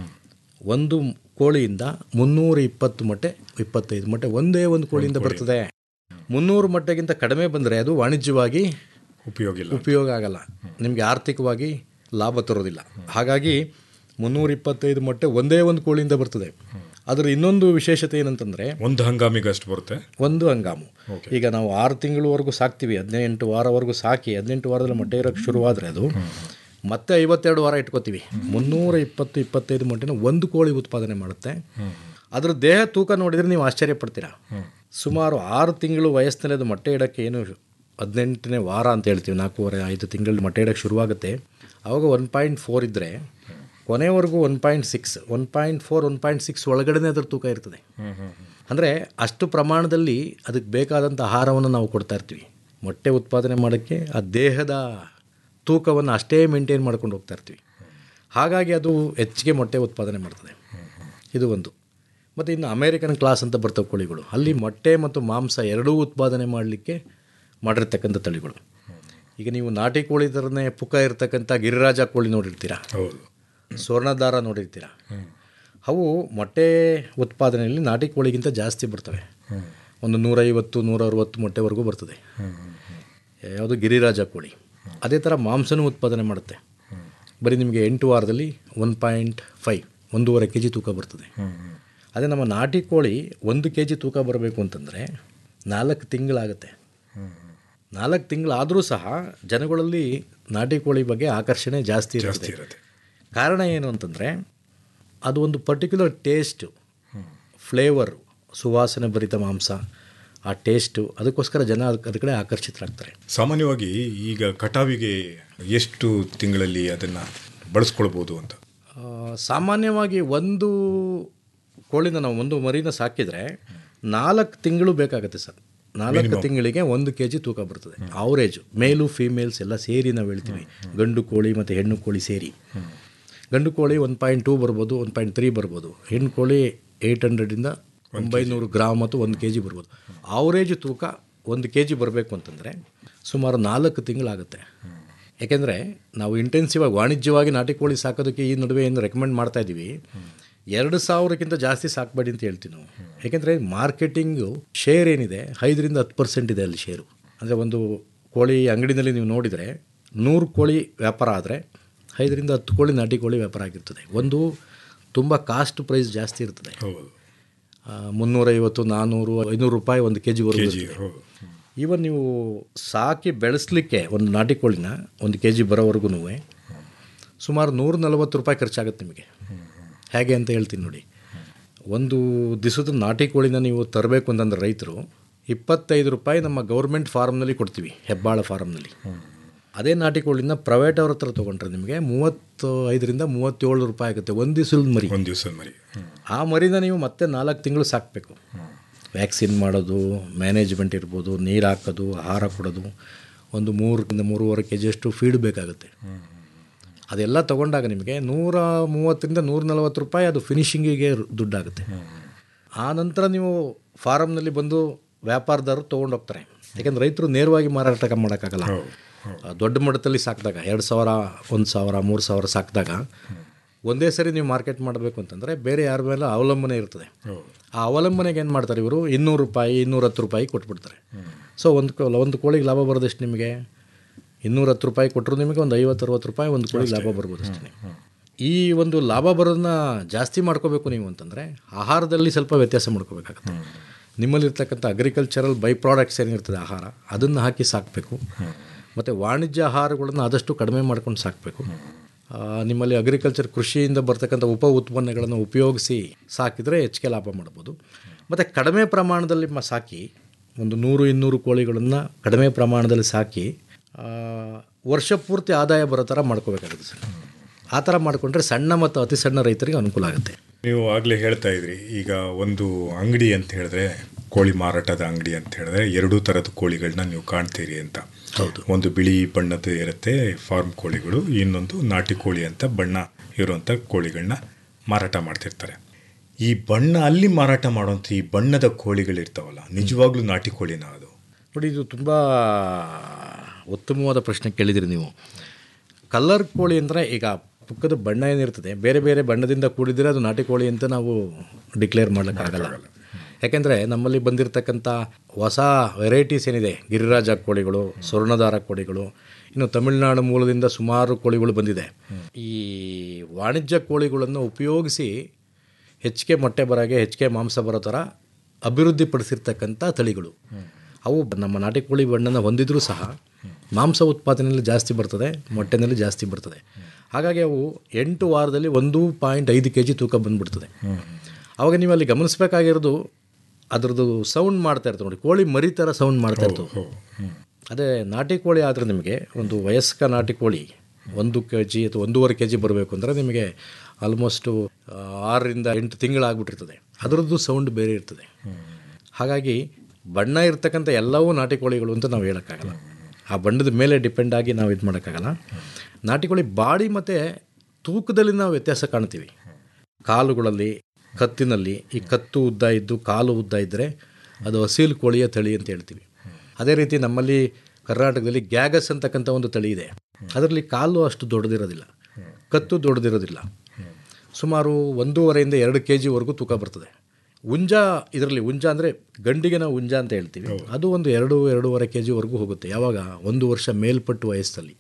ಒಂದು ಕೋಳಿಯಿಂದ ಮುನ್ನೂರ ಇಪ್ಪತ್ತು ಮೊಟ್ಟೆ ಇಪ್ಪತ್ತೈದು ಮೊಟ್ಟೆ ಒಂದೇ ಒಂದು ಕೋಳಿಯಿಂದ ಬರ್ತದೆ ಮುನ್ನೂರು ಮೊಟ್ಟೆಗಿಂತ ಕಡಿಮೆ ಬಂದರೆ ಅದು ವಾಣಿಜ್ಯವಾಗಿ ಉಪಯೋಗ ಇಲ್ಲ ಉಪಯೋಗ ಆಗಲ್ಲ ನಿಮಗೆ ಆರ್ಥಿಕವಾಗಿ ಲಾಭ ತರೋದಿಲ್ಲ ಹಾಗಾಗಿ ಮುನ್ನೂರ ಇಪ್ಪತ್ತೈದು ಮೊಟ್ಟೆ ಒಂದೇ ಒಂದು ಕೋಳಿಯಿಂದ ಬರ್ತದೆ ಅದರ ಇನ್ನೊಂದು ವಿಶೇಷತೆ ಏನಂತಂದರೆ ಒಂದು ಹಂಗಾಮಿಗೆ ಅಷ್ಟು ಬರುತ್ತೆ ಒಂದು ಹಂಗಾಮು ಈಗ ನಾವು ಆರು ತಿಂಗಳವರೆಗೂ ಸಾಕ್ತೀವಿ ಹದಿನೆಂಟು ವಾರವರೆಗೂ ಸಾಕಿ ಹದಿನೆಂಟು ವಾರದಲ್ಲಿ ಮೊಟ್ಟೆ ಇರೋಕ್ಕೆ ಶುರುವಾದರೆ ಅದು ಮತ್ತೆ ಐವತ್ತೆರಡು ವಾರ ಇಟ್ಕೋತೀವಿ ಮುನ್ನೂರ ಇಪ್ಪತ್ತು ಇಪ್ಪತ್ತೈದು ಮೊಟ್ಟೆನ ಒಂದು ಕೋಳಿ ಉತ್ಪಾದನೆ ಮಾಡುತ್ತೆ ಅದ್ರ ದೇಹ ತೂಕ ನೋಡಿದರೆ ನೀವು ಆಶ್ಚರ್ಯ ಪಡ್ತೀರಾ ಸುಮಾರು ಆರು ತಿಂಗಳು ವಯಸ್ಸಿನಲ್ಲಿ ಅದು ಮೊಟ್ಟೆ ಇಡೋಕ್ಕೆ ಏನು ಹದಿನೆಂಟನೇ ವಾರ ಅಂತ ಹೇಳ್ತೀವಿ ನಾಲ್ಕೂವರೆ ಐದು ತಿಂಗಳು ಮೊಟ್ಟೆ ಇಡೋಕ್ಕೆ ಶುರುವಾಗುತ್ತೆ ಆವಾಗ ಒನ್ ಪಾಯಿಂಟ್ ಫೋರ್ ಇದ್ದರೆ ಕೊನೆವರೆಗೂ one point six one point four one point six ಒಳಗಡೆ ಅದ್ರ ತೂಕ ಇರ್ತದೆ ಅಂದರೆ ಅಷ್ಟು ಪ್ರಮಾಣದಲ್ಲಿ ಅದಕ್ಕೆ ಬೇಕಾದಂಥ ಆಹಾರವನ್ನು ನಾವು ಕೊಡ್ತಾ ಇರ್ತೀವಿ ಮೊಟ್ಟೆ ಉತ್ಪಾದನೆ ಮಾಡೋಕ್ಕೆ ಆ ದೇಹದ ತೂಕವನ್ನು ಅಷ್ಟೇ ಮೇಂಟೈನ್ ಮಾಡ್ಕೊಂಡು ಹೋಗ್ತಾ ಇರ್ತೀವಿ ಹಾಗಾಗಿ ಅದು ಹೆಚ್ಚಿಗೆ ಮೊಟ್ಟೆ ಉತ್ಪಾದನೆ ಮಾಡ್ತದೆ ಇದು ಒಂದು ಮತ್ತು ಇನ್ನು ಅಮೇರಿಕನ್ ಕ್ಲಾಸ್ ಅಂತ ಬರ್ತವೆ ಕೋಳಿಗಳು ಅಲ್ಲಿ ಮೊಟ್ಟೆ ಮತ್ತು ಮಾಂಸ ಎರಡೂ ಉತ್ಪಾದನೆ ಮಾಡಲಿಕ್ಕೆ ಮಾಡಿರ್ತಕ್ಕಂಥ ತಳಿಗಳು ಈಗ ನೀವು ನಾಟಿ ಕೋಳಿ ಥರನೇ ಪುಕ್ಕ ಇರ್ತಕ್ಕಂಥ ಗಿರಿರಾಜ ಕೋಳಿ ನೋಡಿರ್ತೀರಾ ಹೌದು ಸ್ವರ್ಣದಾರ ನೋಡಿರ್ತೀರ ಅವು ಮೊಟ್ಟೆ ಉತ್ಪಾದನೆಯಲ್ಲಿ ನಾಟಿ ಕೋಳಿಗಿಂತ ಜಾಸ್ತಿ ಬರ್ತವೆ ಒಂದು ನೂರೈವತ್ತು ನೂರ ಅರವತ್ತು ಮೊಟ್ಟೆವರೆಗೂ ಬರ್ತದೆ ಯಾವುದು ಗಿರಿರಾಜ ಕೋಳಿ ಅದೇ ಥರ ಮಾಂಸನೂ ಉತ್ಪಾದನೆ ಮಾಡುತ್ತೆ ಬರೀ ನಿಮಗೆ ಎಂಟು ವಾರದಲ್ಲಿ ಒನ್ ಪಾಯಿಂಟ್ ಫೈವ್ ಒಂದೂವರೆ ಕೆ ಜಿ ತೂಕ ಬರ್ತದೆ ಅದೇ ನಮ್ಮ ನಾಟಿ ಕೋಳಿ ಒಂದು ಕೆ ಜಿ ತೂಕ ಬರಬೇಕು ಅಂತಂದರೆ ನಾಲ್ಕು ತಿಂಗಳಾಗುತ್ತೆ ನಾಲ್ಕು ತಿಂಗಳಾದರೂ ಸಹ ಜನಗಳಲ್ಲಿ ನಾಟಿ ಕೋಳಿ ಬಗ್ಗೆ ಆಕರ್ಷಣೆ ಜಾಸ್ತಿ ಜಾಸ್ತಿ ಇರುತ್ತೆ ಇರುತ್ತೆ ಕಾರಣ ಏನು ಅಂತಂದರೆ ಅದು ಒಂದು ಪರ್ಟಿಕ್ಯುಲರ್ ಟೇಸ್ಟು ಫ್ಲೇವರ್ ಸುವಾಸನೆ ಭರಿತ ಮಾಂಸ ಆ ಟೇಸ್ಟು ಅದಕ್ಕೋಸ್ಕರ ಜನ ಅದಕ್ಕೆ ಅದ್ರ ಕಡೆ ಆಕರ್ಷಿತರಾಗ್ತಾರೆ ಸಾಮಾನ್ಯವಾಗಿ ಈಗ ಕಟಾವಿಗೆ ಎಷ್ಟು ತಿಂಗಳಲ್ಲಿ ಅದನ್ನು ಬಳಸ್ಕೊಳ್ಬೋದು ಅಂತ ಆ, ಸಾಮಾನ್ಯವಾಗಿ ಒಂದು ಕೋಳಿನ ನಾವು ಒಂದು ಮರಿನ ಸಾಕಿದರೆ ನಾಲ್ಕು ತಿಂಗಳು ಬೇಕಾಗುತ್ತೆ ಸರ್ ನಾಲ್ಕು ತಿಂಗಳಿಗೆ ಒಂದು ಕೆ ಜಿ ತೂಕ ಬರ್ತದೆ ಅವರೇಜು ಮೇಲು ಫೀಮೇಲ್ಸ್ ಎಲ್ಲ ಸೇರಿ ನಾವು ಹೇಳ್ತೀವಿ ಗಂಡು ಕೋಳಿ ಮತ್ತು ಹೆಣ್ಣು ಕೋಳಿ ಸೇರಿ ಗಂಡು ಕೋಳಿ ಒನ್ ಪಾಯಿಂಟ್ ಟೂ ಬರ್ಬೋದು ಒನ್ ಪಾಯಿಂಟ್ ತ್ರೀ ಬರ್ಬೋದು ಹೆಣ್ಣು ಕೋಳಿ ಏಯ್ಟ್ ಹಂಡ್ರೆಡಿಂದ ಒಂಬೈನೂರು ಗ್ರಾಮ್ ಮತ್ತು ಒಂದು ಕೆ ಜಿ ಬರ್ಬೋದು ಅವರೇಜ್ ತೂಕ ಒಂದು ಕೆ ಜಿ ಬರಬೇಕು ಅಂತಂದರೆ ಸುಮಾರು ನಾಲ್ಕು ತಿಂಗಳಾಗುತ್ತೆ ಯಾಕೆಂದರೆ ನಾವು ಇಂಟೆನ್ಸಿವ್ ಆಗಿ ವಾಣಿಜ್ಯವಾಗಿ ನಾಟಿ ಕೋಳಿ ಸಾಕೋದಕ್ಕೆ ಈ ನಡುವೆ ಏನು ರೆಕಮೆಂಡ್ ಮಾಡ್ತಾ ಇದ್ದೀವಿ ಎರಡು ಸಾವಿರಕ್ಕಿಂತ ಜಾಸ್ತಿ ಸಾಕಬೇಡಿ ಅಂತ ಹೇಳ್ತೀವಿ ನಾವು ಯಾಕೆಂದರೆ ಮಾರ್ಕೆಟಿಂಗು ಶೇರ್ ಏನಿದೆ ಐದರಿಂದ ಹತ್ತು ಪರ್ಸೆಂಟ್ ಇದೆ ಅಲ್ಲಿ ಶೇರು ಅಂದರೆ ಒಂದು ಕೋಳಿ ಅಂಗಡಿನಲ್ಲಿ ನೀವು ನೋಡಿದರೆ ನೂರು ಕೋಳಿ ವ್ಯಾಪಾರ ಆದರೆ ಐದರಿಂದ ಹತ್ತು ಕೋಳಿ ನಾಟಿ ಕೋಳಿ ವ್ಯಾಪಾರ ಆಗಿರ್ತದೆ ಒಂದು ತುಂಬ ಕಾಸ್ಟ್ ಪ್ರೈಸ್ ಜಾಸ್ತಿ ಇರ್ತದೆ ಹೌದು ಆ, ಮುನ್ನೂರೈವತ್ತು ನಾನ್ನೂರು ಐನೂರು ರೂಪಾಯಿ ಒಂದು ಕೆ ಜಿವರೆಗೂ ಕೆ ಜಿ ಹೌದು ಈವನ್ ನೀವು ಸಾಕಿ ಬೆಳೆಸಲಿಕ್ಕೆ ಒಂದು ನಾಟಿ ಕೋಳಿನ ಒಂದು ಕೆ ಜಿ ಬರೋವರೆಗೂ ಸುಮಾರು ನೂರ ನಲವತ್ತು ರೂಪಾಯಿ ಖರ್ಚಾಗುತ್ತೆ ನಿಮಗೆ ಹೇಗೆ ಅಂತ ಹೇಳ್ತೀನಿ ನೋಡಿ ಒಂದು ದಿವಸದ ನಾಟಿ ಕೋಳಿನ ನೀವು ತರಬೇಕು ಅಂತಂದ್ರೆ ರೈತರು ಇಪ್ಪತ್ತೈದು ರೂಪಾಯಿ ನಮ್ಮ ಗೌರ್ಮೆಂಟ್ ಫಾರ್ಮ್ನಲ್ಲಿ ಕೊಡ್ತೀವಿ ಹೆಬ್ಬಾಳ ಫಾರ್ಮ್ನಲ್ಲಿ ಅದೇ ನಾಟಿ ಕೋಳಿನ ಪ್ರೈವೇಟ್ ಅವ್ರ ಹತ್ರ ತೊಗೊಂಡ್ರೆ ನಿಮಗೆ ಮೂವತ್ತು ಐದರಿಂದ ಮೂವತ್ತೇಳು ರೂಪಾಯಿ ಆಗುತ್ತೆ ಒಂದು ದಿವಸದ ಮರಿ ಒಂದು ದಿವಸ ಮರಿ ಹ್ಮ್. ಆ ಮರಿನ ನೀವು ಮತ್ತೆ ನಾಲ್ಕು ತಿಂಗಳು ಸಾಕಬೇಕು ವ್ಯಾಕ್ಸಿನ್ ಮಾಡೋದು ಮ್ಯಾನೇಜ್ಮೆಂಟ್ ಇರ್ಬೋದು ನೀರು ಹಾಕೋದು ಆಹಾರ ಕೊಡೋದು ಒಂದು ಮೂರರಿಂದ ಮೂರುವರೆ ಕೆ ಜಿಯಷ್ಟು ಫೀಡ್ ಬೇಕಾಗುತ್ತೆ ಅದೆಲ್ಲ ತೊಗೊಂಡಾಗ ನಿಮಗೆ ನೂರ ಮೂವತ್ತರಿಂದ ನೂರ ನಲವತ್ತು ರೂಪಾಯಿ ಅದು ಫಿನಿಶಿಂಗಿಗೆ ದುಡ್ಡಾಗುತ್ತೆ ಆ ನಂತರ ನೀವು ಫಾರಮ್ನಲ್ಲಿ ಬಂದು ವ್ಯಾಪಾರದಾರರು ತೊಗೊಂಡು ಹೋಗ್ತಾರೆ ಯಾಕೆಂದ್ರೆ ರೈತರು ನೇರವಾಗಿ ಮಾರಾಟ ಮಾಡೋಕ್ಕಾಗಲ್ಲ ಆ, ದೊಡ್ಡ ಮಟ್ಟದಲ್ಲಿ ಸಾಕಿದಾಗ ಎರಡು ಸಾವಿರ ಒಂದು ಸಾವಿರ ಮೂರು ಸಾವಿರ ಸಾಕಿದಾಗ ಒಂದೇ ಸರಿ ನೀವು ಮಾರ್ಕೆಟ್ ಮಾಡಬೇಕು ಅಂತಂದರೆ ಬೇರೆ ಯಾರ ಮೇಲೆ ಅವಲಂಬನೆ ಇರ್ತದೆ ಆ ಅವಲಂಬನೆಗೆ ಏನು ಮಾಡ್ತಾರೆ ಇವರು ಇನ್ನೂರು ರೂಪಾಯಿ ಇನ್ನೂರತ್ತು ರೂಪಾಯಿ ಕೊಟ್ಬಿಡ್ತಾರೆ ಸೊ ಒಂದು ಕೋ ಒಂದು ಕೋಳಿಗೆ ಲಾಭ ಬರೋದಷ್ಟು ನಿಮಗೆ ಇನ್ನೂರ ಹತ್ತು ರೂಪಾಯಿ ಕೊಟ್ಟರು ನಿಮಗೆ ಒಂದು ಐವತ್ತು ಅರವತ್ತು ರೂಪಾಯಿ ಒಂದು ಕೋಳಿ ಲಾಭ ಬರ್ಬೋದು ಅಷ್ಟೇ ಈ ಒಂದು ಲಾಭ ಬರೋದನ್ನ ಜಾಸ್ತಿ ಮಾಡ್ಕೋಬೇಕು ನೀವು ಅಂತಂದರೆ ಆಹಾರದಲ್ಲಿ ಸ್ವಲ್ಪ ವ್ಯತ್ಯಾಸ ಮಾಡ್ಕೋಬೇಕಾಗತ್ತೆ ನಿಮ್ಮಲ್ಲಿರ್ತಕ್ಕಂಥ ಅಗ್ರಿಕಲ್ಚರಲ್ ಬೈ ಪ್ರಾಡಕ್ಟ್ಸ್ ಏನಿರ್ತದೆ ಆಹಾರ ಅದನ್ನು ಹಾಕಿ ಸಾಕಬೇಕು ಮತ್ತು ವಾಣಿಜ್ಯ ಆಹಾರಗಳನ್ನು ಆದಷ್ಟು ಕಡಿಮೆ ಮಾಡ್ಕೊಂಡು ಸಾಕಬೇಕು ನಿಮ್ಮಲ್ಲಿ ಅಗ್ರಿಕಲ್ಚರ್ ಕೃಷಿಯಿಂದ ಬರ್ತಕ್ಕಂಥ ಉಪ ಉತ್ಪನ್ನಗಳನ್ನು ಉಪಯೋಗಿಸಿ ಸಾಕಿದರೆ ಹೆಚ್ಚಿಗೆ ಲಾಭ ಮಾಡ್ಬೋದು ಮತ್ತು ಕಡಿಮೆ ಪ್ರಮಾಣದಲ್ಲಿ ಮ ಸಾಕಿ ಒಂದು ನೂರು ಇನ್ನೂರು ಕೋಳಿಗಳನ್ನು ಕಡಿಮೆ ಪ್ರಮಾಣದಲ್ಲಿ ಸಾಕಿ ಆ, ವರ್ಷ ಪೂರ್ತಿ ಆದಾಯ ಬರೋ ಥರ ಮಾಡ್ಕೋಬೇಕಾಗುತ್ತೆ ಸರ್ ಆ ಥರ ಮಾಡಿಕೊಂಡ್ರೆ ಸಣ್ಣ ಮತ್ತು ಅತಿ ಸಣ್ಣ ರೈತರಿಗೆ ಅನುಕೂಲ ಆಗುತ್ತೆ ನೀವು ಆಗಲೇ ಹೇಳ್ತಾ ಇದ್ರಿ ಈಗ ಒಂದು ಅಂಗಡಿ ಅಂತ ಹೇಳಿದ್ರೆ ಕೋಳಿ ಮಾರಾಟದ ಅಂಗಡಿ ಅಂತ ಹೇಳಿದ್ರೆ ಎರಡೂ ಥರದ ಕೋಳಿಗಳನ್ನ ನೀವು ಕಾಣ್ತೀರಿ ಅಂತ ಹೌದು ಒಂದು ಬಿಳಿ ಬಣ್ಣದ ಇರುತ್ತೆ ಫಾರ್ಮ್ ಕೋಳಿಗಳು ಇನ್ನೊಂದು ನಾಟಿ ಕೋಳಿ ಅಂತ ಬಣ್ಣ ಇರುವಂಥ ಕೋಳಿಗಳನ್ನ ಮಾರಾಟ ಮಾಡ್ತಿರ್ತಾರೆ ಈ ಬಣ್ಣ ಅಲ್ಲಿ ಮಾರಾಟ ಮಾಡುವಂಥ ಈ ಬಣ್ಣದ ಕೋಳಿಗಳಿರ್ತಾವಲ್ಲ ನಿಜವಾಗ್ಲೂ ನಾಟಿ ಕೋಳಿನ ಅದು ನೋಡಿ ಇದು ತುಂಬ ಉತ್ತಮವಾದ ಪ್ರಶ್ನೆ ಕೇಳಿದಿರಿ ನೀವು ಕಲ್ಲರ್ ಕೋಳಿ ಅಂದರೆ ಈಗ ಪುಕ್ಕದ ಬಣ್ಣ ಏನಿರ್ತದೆ ಬೇರೆ ಬೇರೆ ಬಣ್ಣದಿಂದ ಕೂಡಿದರೆ ಅದು ನಾಟಿ ಕೋಳಿ ಅಂತ ನಾವು ಡಿಕ್ಲೇರ್ ಮಾಡೋಕ್ಕಾಗಲ್ಲ ಯಾಕೆಂದರೆ ನಮ್ಮಲ್ಲಿ ಬಂದಿರತಕ್ಕಂಥ ಹೊಸ ವೆರೈಟೀಸ್ ಏನಿದೆ ಗಿರಿರಾಜ ಕೋಳಿಗಳು ಸ್ವರ್ಣದಾರ ಕೋಳಿಗಳು ಇನ್ನು ತಮಿಳುನಾಡು ಮೂಲದಿಂದ ಸುಮಾರು ಕೋಳಿಗಳು ಬಂದಿದೆ ಈ ವಾಣಿಜ್ಯ ಕೋಳಿಗಳನ್ನು ಉಪಯೋಗಿಸಿ ಹೆಚ್ಚಿಗೆ ಮೊಟ್ಟೆ ಬರೋಗೆ ಹೆಚ್ಚಿಗೆ ಮಾಂಸ ಬರೋ ಥರ ಅಭಿವೃದ್ಧಿಪಡಿಸಿರ್ತಕ್ಕಂಥ ತಳಿಗಳು ಅವು ನಮ್ಮ ನಾಟಿ ಕೋಳಿ ಬಣ್ಣನ ಹೊಂದಿದ್ರೂ ಸಹ ಮಾಂಸ ಉತ್ಪಾದನೆಯಲ್ಲಿ ಜಾಸ್ತಿ ಬರ್ತದೆ ಮೊಟ್ಟೆನಲ್ಲಿ ಜಾಸ್ತಿ ಬರ್ತದೆ ಹಾಗಾಗಿ ಅವು ಎಂಟು ವಾರದಲ್ಲಿ ಒಂದು ಪಾಯಿಂಟ್ ಐದು ಕೆ ಜಿ ತೂಕ ಬಂದುಬಿಡ್ತದೆ ಆವಾಗ ನೀವು ಅಲ್ಲಿ ಗಮನಿಸಬೇಕಾಗಿರೋದು ಅದರದ್ದು ಸೌಂಡ್ ಮಾಡ್ತಾ ಇರ್ತದೆ ನೋಡಿ ಕೋಳಿ ಮರಿ ಥರ ಸೌಂಡ್ ಮಾಡ್ತಾ ಇರ್ತದೆ ಅದೇ ನಾಟಿ ಕೋಳಿ ಆದರೆ ನಿಮಗೆ ಒಂದು ವಯಸ್ಕ ನಾಟಿ ಕೋಳಿ ಒಂದು ಕೆ ಜಿ ಅಥವಾ ಒಂದೂವರೆ ಕೆ ಜಿ ಬರಬೇಕು ಅಂದರೆ ನಿಮಗೆ ಆಲ್ಮೋಸ್ಟು ಆ, ಆರರಿಂದ ಎಂಟು ತಿಂಗಳಾಗ್ಬಿಟ್ಟಿರ್ತದೆ ಅದರದ್ದು ಸೌಂಡ್ ಬೇರೆ ಇರ್ತದೆ ಹಾಗಾಗಿ ಬಣ್ಣ ಇರ್ತಕ್ಕಂಥ ಎಲ್ಲವೂ ನಾಟಿ ಕೋಳಿಗಳು ಅಂತ ನಾವು ಹೇಳೋಕ್ಕಾಗಲ್ಲ ಆ ಬಣ್ಣದ ಮೇಲೆ ಡಿಪೆಂಡ್ ಆಗಿ ನಾವು ಇದು ಮಾಡೋಕ್ಕಾಗಲ್ಲ ನಾಟಿ ಕೋಳಿ ಬಾಡಿ ಮತ್ತು ತೂಕದಲ್ಲಿ ನಾವು ವ್ಯತ್ಯಾಸ ಕಾಣ್ತೀವಿ ಕಾಲುಗಳಲ್ಲಿ ಕತ್ತಿನಲ್ಲಿ ಈ ಕತ್ತು ಉದ್ದ ಇದ್ದು ಕಾಲು ಉದ್ದ ಇದ್ದರೆ ಅದು ಹಸೀಲ್ ಕೋಳಿಯ ತಳಿ ಅಂತ ಹೇಳ್ತೀವಿ ಅದೇ ರೀತಿ ನಮ್ಮಲ್ಲಿ ಕರ್ನಾಟಕದಲ್ಲಿ ಗ್ಯಾಗಸ್ ಅಂತಕ್ಕಂಥ ಒಂದು ತಳಿ ಇದೆ ಅದರಲ್ಲಿ ಕಾಲು ಅಷ್ಟು ದೊಡ್ಡದಿರೋದಿಲ್ಲ ಕತ್ತು ದೊಡ್ಡದಿರೋದಿಲ್ಲ ಸುಮಾರು ಒಂದೂವರೆಯಿಂದ ಎರಡು ಕೆ ಜಿವರೆಗೂ ತೂಕ ಬರ್ತದೆ ಉಂಜ ಇದರಲ್ಲಿ ಉಂಜ ಅಂದರೆ ಗಂಡಿಗೆ ನಾವು ಉಂಜ ಅಂತ ಹೇಳ್ತೀವಿ ಅದು ಒಂದು ಎರಡು ಎರಡೂವರೆ ಕೆ ಜಿವರೆಗೂ ಹೋಗುತ್ತೆ ಯಾವಾಗ ಒಂದು ವರ್ಷ ಮೇಲ್ಪಟ್ಟು ವಯಸ್ಸಲ್ಲಿ